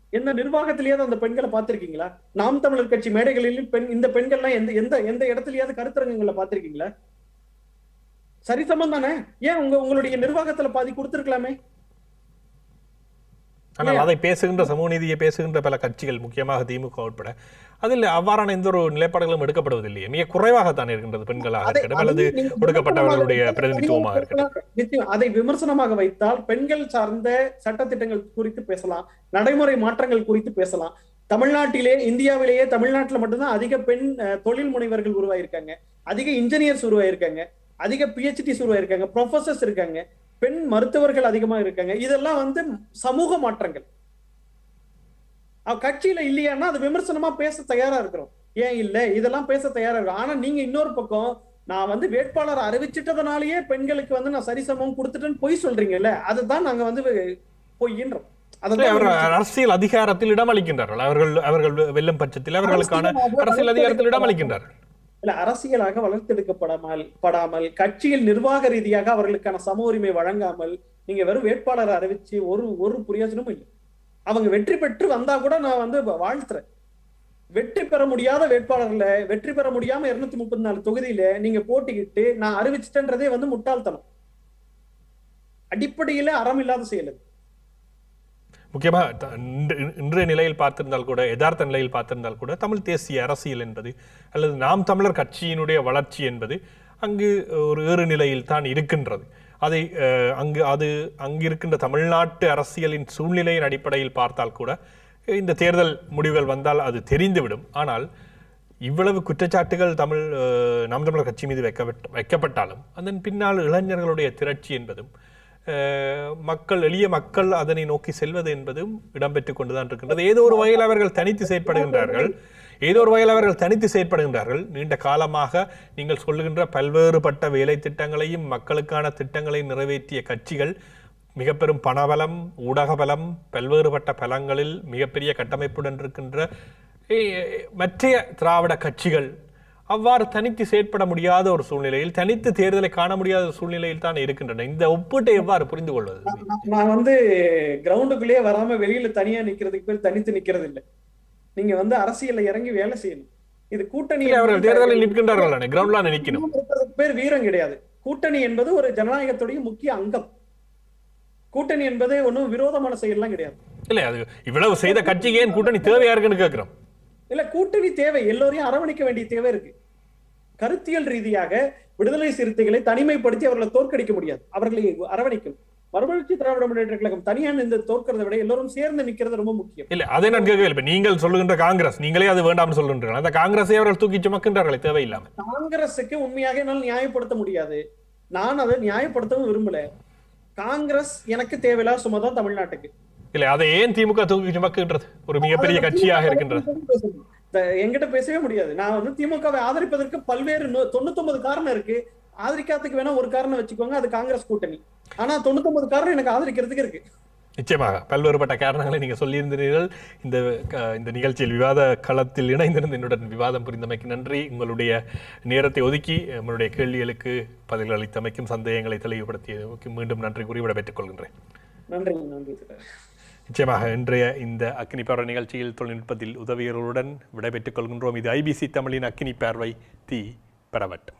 எந்த நிர்வாகத்திலேயாவது அந்த பெண்களை பார்த்திருக்கீங்களா நாம் தமிழர் கட்சி மேடைகளில் பெண் இந்த பெண்கள்லாம் எந்த எந்த எந்த இடத்துலயாவது கருத்தரங்கங்களை பார்த்திருக்கீங்களா சரிசமம் தானே ஏன் உங்க உங்களுடைய நிர்வாகத்துல பாதி கொடுத்திருக்கலாமே ஆனால் அதை பேசுகின்ற சமூக நீதியை பேசுகின்ற பல கட்சிகள் முக்கியமாக திமுக உட்பட அதில் அவ்வாறான எந்த ஒரு நிலைப்பாடுகளும் எடுக்கப்படுவதில்லையே மிக குறைவாகத்தான் இருக்கின்றது பெண்களாக அதை- இருக்கட்டும் அல்லது அதை நீங்க ஒடுக்கப்பட்டவர்களுடைய விமர்சனமாக பிரதிநிதித்துவமாக இருக்கட்டும் நிச்சயம் அதை விமர்சனமாக வைத்தால் பெண்கள் சார்ந்த சட்டத்திட்டங்கள் குறித்து பேசலாம் நடைமுறை மாற்றங்கள் குறித்து பேசலாம் தமிழ்நாட்டிலே இந்தியாவிலேயே தமிழ்நாட்டுல மட்டும்தான் அதிக பெண் அஹ், தொழில் முனைவர்கள் உருவாயிருக்காங்க அதிக இன்ஜினியர்ஸ் உருவாயிருக்காங்க அதிக பிஹெச்டிஸ் உருவாயிருக்காங்க ப்ரொஃபசர்ஸ் இருக்காங்க பெண் மருத்துவர்கள் அதிகமா இருக்காங்க இதெல்லாம் வந்து சமூக மாற்றங்கள் அவ கட்சியில இல்லையான்னா அது விமர்சனமா பேச தயாரா இருக்கிறோம் ஏன் இல்ல இதெல்லாம் பேச தயாரா இருக்கும் ஆனா நீங்க இன்னொரு பக்கம் நான் வந்து வேட்பாளர் அறிவிச்சிட்டதுனாலயே பெண்களுக்கு வந்து நான் சரிசமம் கொடுத்துட்டேன்னு பொய் சொல்றீங்கல்ல அதுதான் நாங்க வந்து பொய்யின்றோம் இல்லை, அவர்கள் அதுதான் அரசியல் அதிகாரத்தில் இடமளிக்கின்றார்கள் அவர்கள் அவர்கள் வெல்லும் பட்சத்தில் அவர்களுக்கான அரசியல் அதிகாரத்தில் இடமளிக்கின்றார்கள் இல்ல அரசியலாக வளர்த்தெடுக்கப்படாமல் படாமல் கட்சியில் நிர்வாக ரீதியாக அவர்களுக்கான சம உரிமை வழங்காமல் நீங்க வெறும் வேட்பாளரை அறிவிச்சு ஒரு ஒரு பிரயோஜனமும் இல்லை அவங்க வெற்றி பெற்று வந்தா கூட நான் வந்து வாழ்த்துறேன் வெற்றி பெற முடியாத வேட்பாளர்ல வெற்றி பெற முடியாம இருநூத்தி முப்பத்தி நாலு தொகுதியில நீங்க போட்டிக்கிட்டு நான் அறிவிச்சிட்டேன்றதே வந்து முட்டாள்தனம் அடிப்படையில அறம் இல்லாத செயல் அது. முக்கியமாக த- இன்று- இன்றைய நிலையில் பார்த்திருந்தால் கூட யதார்த்த நிலையில் பார்த்திருந்தால் கூட தமிழ் தேசிய அரசியல் என்பது அல்லது நாம் தமிழர் கட்சியினுடைய வளர்ச்சி என்பது அங்கு ஒரு ஏறு நிலையில் தான் இருக்கின்றது அதை அஹ், அங்கு அது அங்கு இருக்கின்ற தமிழ்நாட்டு அரசியலின் சூழ்நிலையின் அடிப்படையில் பார்த்தால் கூட இந்த தேர்தல் முடிவுகள் வந்தால் அது தெரிந்துவிடும் ஆனால் இவ்வளவு குற்றச்சாட்டுகள் தமிழ் அஹ், நாம் தமிழர் கட்சி மீது வைக்கப்பட்ட வைக்கப்பட்டாலும் அதன் பின்னால் இளைஞர்களுடைய திரட்சி என்பதும் அஹ், மக்கள் எளிய மக்கள் அதனை நோக்கி செல்வது என்பதும் இடம்பெற்றுக் கொண்டுதான் இருக்கின்றது ஏதோ ஒரு வகையில் அவர்கள் தனித்து செயற்படுகின்றார்கள் ஏதோ ஒரு வகையில் அவர்கள் தனித்து செயற்படுகின்றார்கள் நீண்ட காலமாக நீங்கள் சொல்லுகின்ற பல்வேறுபட்ட வேலை திட்டங்களையும் மக்களுக்கான திட்டங்களையும் நிறைவேற்றிய கட்சிகள் மிக பெரும் பணபலம் ஊடக பலம் பல்வேறுபட்ட பலங்களில் மிகப்பெரிய கட்டமைப்புடன் இருக்கின்ற ஏ- மற்றைய திராவிட கட்சிகள் அவ்வாறு தனித்து செயற்பட முடியாத ஒரு சூழ்நிலையில் தனித்து தேர்தலை காண முடியாத ஒரு சூழ்நிலையில் தான் இருக்கின்றன இந்த ஒப்பீட்டை எவ்வாறு புரிந்து கொள்வது நான் நான் வந்து கிரவுண்டுக்குள்ளேயே வராம வெளியில தனியா நிக்கிறதுக்கு பேர் தனித்து நிக்கிறது இல்ல நீங்க வந்து அரசியல்ல இறங்கி வேலை செய்யணும் இது கூட்டணி இல்லை, அவர்கள் தேர்தலில் நிற்கின்றார்கள் தானே கிரவுண்ட்ல நிற்கணும் இருக்கிறதுக்கு பேர் வீரம் கிடையாது கூட்டணி என்பது ஒரு ஜனநாயகத்துடைய முக்கிய அங்கம் கூட்டணி என்பது ஒண்ணும் விரோதமான செயல்லாம் கிடையாது இல்லை அது இவ்வளவு செய்த கட்சிக்கு ஏன் கூட்டணி தேவையா இருக்குன்னு கேட்கிறோம் இல்ல கூட்டணி தேவை எல்லோரையும் அரவணைக்க வேண்டிய தேவை இருக்கு கருத்தியல் ரீதியாக விடுதலை சிறுத்தைகளை தனிமைப்படுத்தி அவர்களை தோற்கடிக்க முடியாது அவர்களை அரவணைக்கணும் மறுமலர்ச்சி திராவிட முன்னேற்ற கழகம் தனியா இந்த தோற்கிறதை விட எல்லோரும் சேர்ந்து நிக்கிறது ரொம்ப முக்கியம் இல்லை அதை நான் கேட்கவில்லை இப்ப நீங்கள் சொல்லுகின்ற காங்கிரஸ் நீங்களே அது வேண்டாம்னு சொல்லுகின்றீர்கள் அந்த காங்கிரஸை அவர்கள் தூக்கி சுமக்கின்றார்களே தேவையில்லாமல் காங்கிரஸுக்கு உண்மையாக என்னால் நியாயப்படுத்த முடியாது நான் அதை நியாயப்படுத்தவும் விரும்பல காங்கிரஸ் எனக்கு தேவையில்லாத சுமதான் தமிழ்நாட்டுக்கு இல்லை அதை ஏன் திமுக தூக்கி சுமக்குகின்றது ஒரு மிகப்பெரிய கட்சியாக இருக்கின்றது இந்த என்கிட்ட பேசவே முடியாது நான் வந்து திமுகவை ஆதரிப்பதற்கு பல்வேறு நூ- தொண்ணூத்தொன்பது காரணம் இருக்கு ஆதரிக்காததுக்கு வேணா ஒரு காரணம் வச்சுக்கோங்க அது காங்கிரஸ் கூட்டணி ஆனா தொண்ணூத்தொன்பது காரணம் எனக்கு ஆதரிக்கிறதுக்கு இருக்கு நிச்சயமாக பல்வேறுபட்ட காரணங்களை நீங்கள் சொல்லியிருந்தீர்கள் இந்த க- இந்த நிகழ்ச்சியில் விவாத களத்தில் இணைந்திருந்து என்னுடன் விவாதம் புரிந்தமைக்கு நன்றி உங்களுடைய நேரத்தை ஒதுக்கி உங்களுடைய கேள்விகளுக்கு பதில்கள் அளித்தமைக்கும் சந்தேகங்களை தெளிவுபடுத்தியமைக்கும் மீண்டும் நன்றி கூறி விடைபெற்றுக் கொள்கின்றேன் நன்றி நன்றி நிச்சயமாக இன்றைய இந்த அக்கினி பார்வை நிகழ்ச்சியில் தொழில்நுட்பத்தில் உதவியர்களுடன் விடைபெற்றுக் கொள்கின்றோம் இது ஐபிசி தமிழின் அக்கினி பார்வை தி பரவட்டும்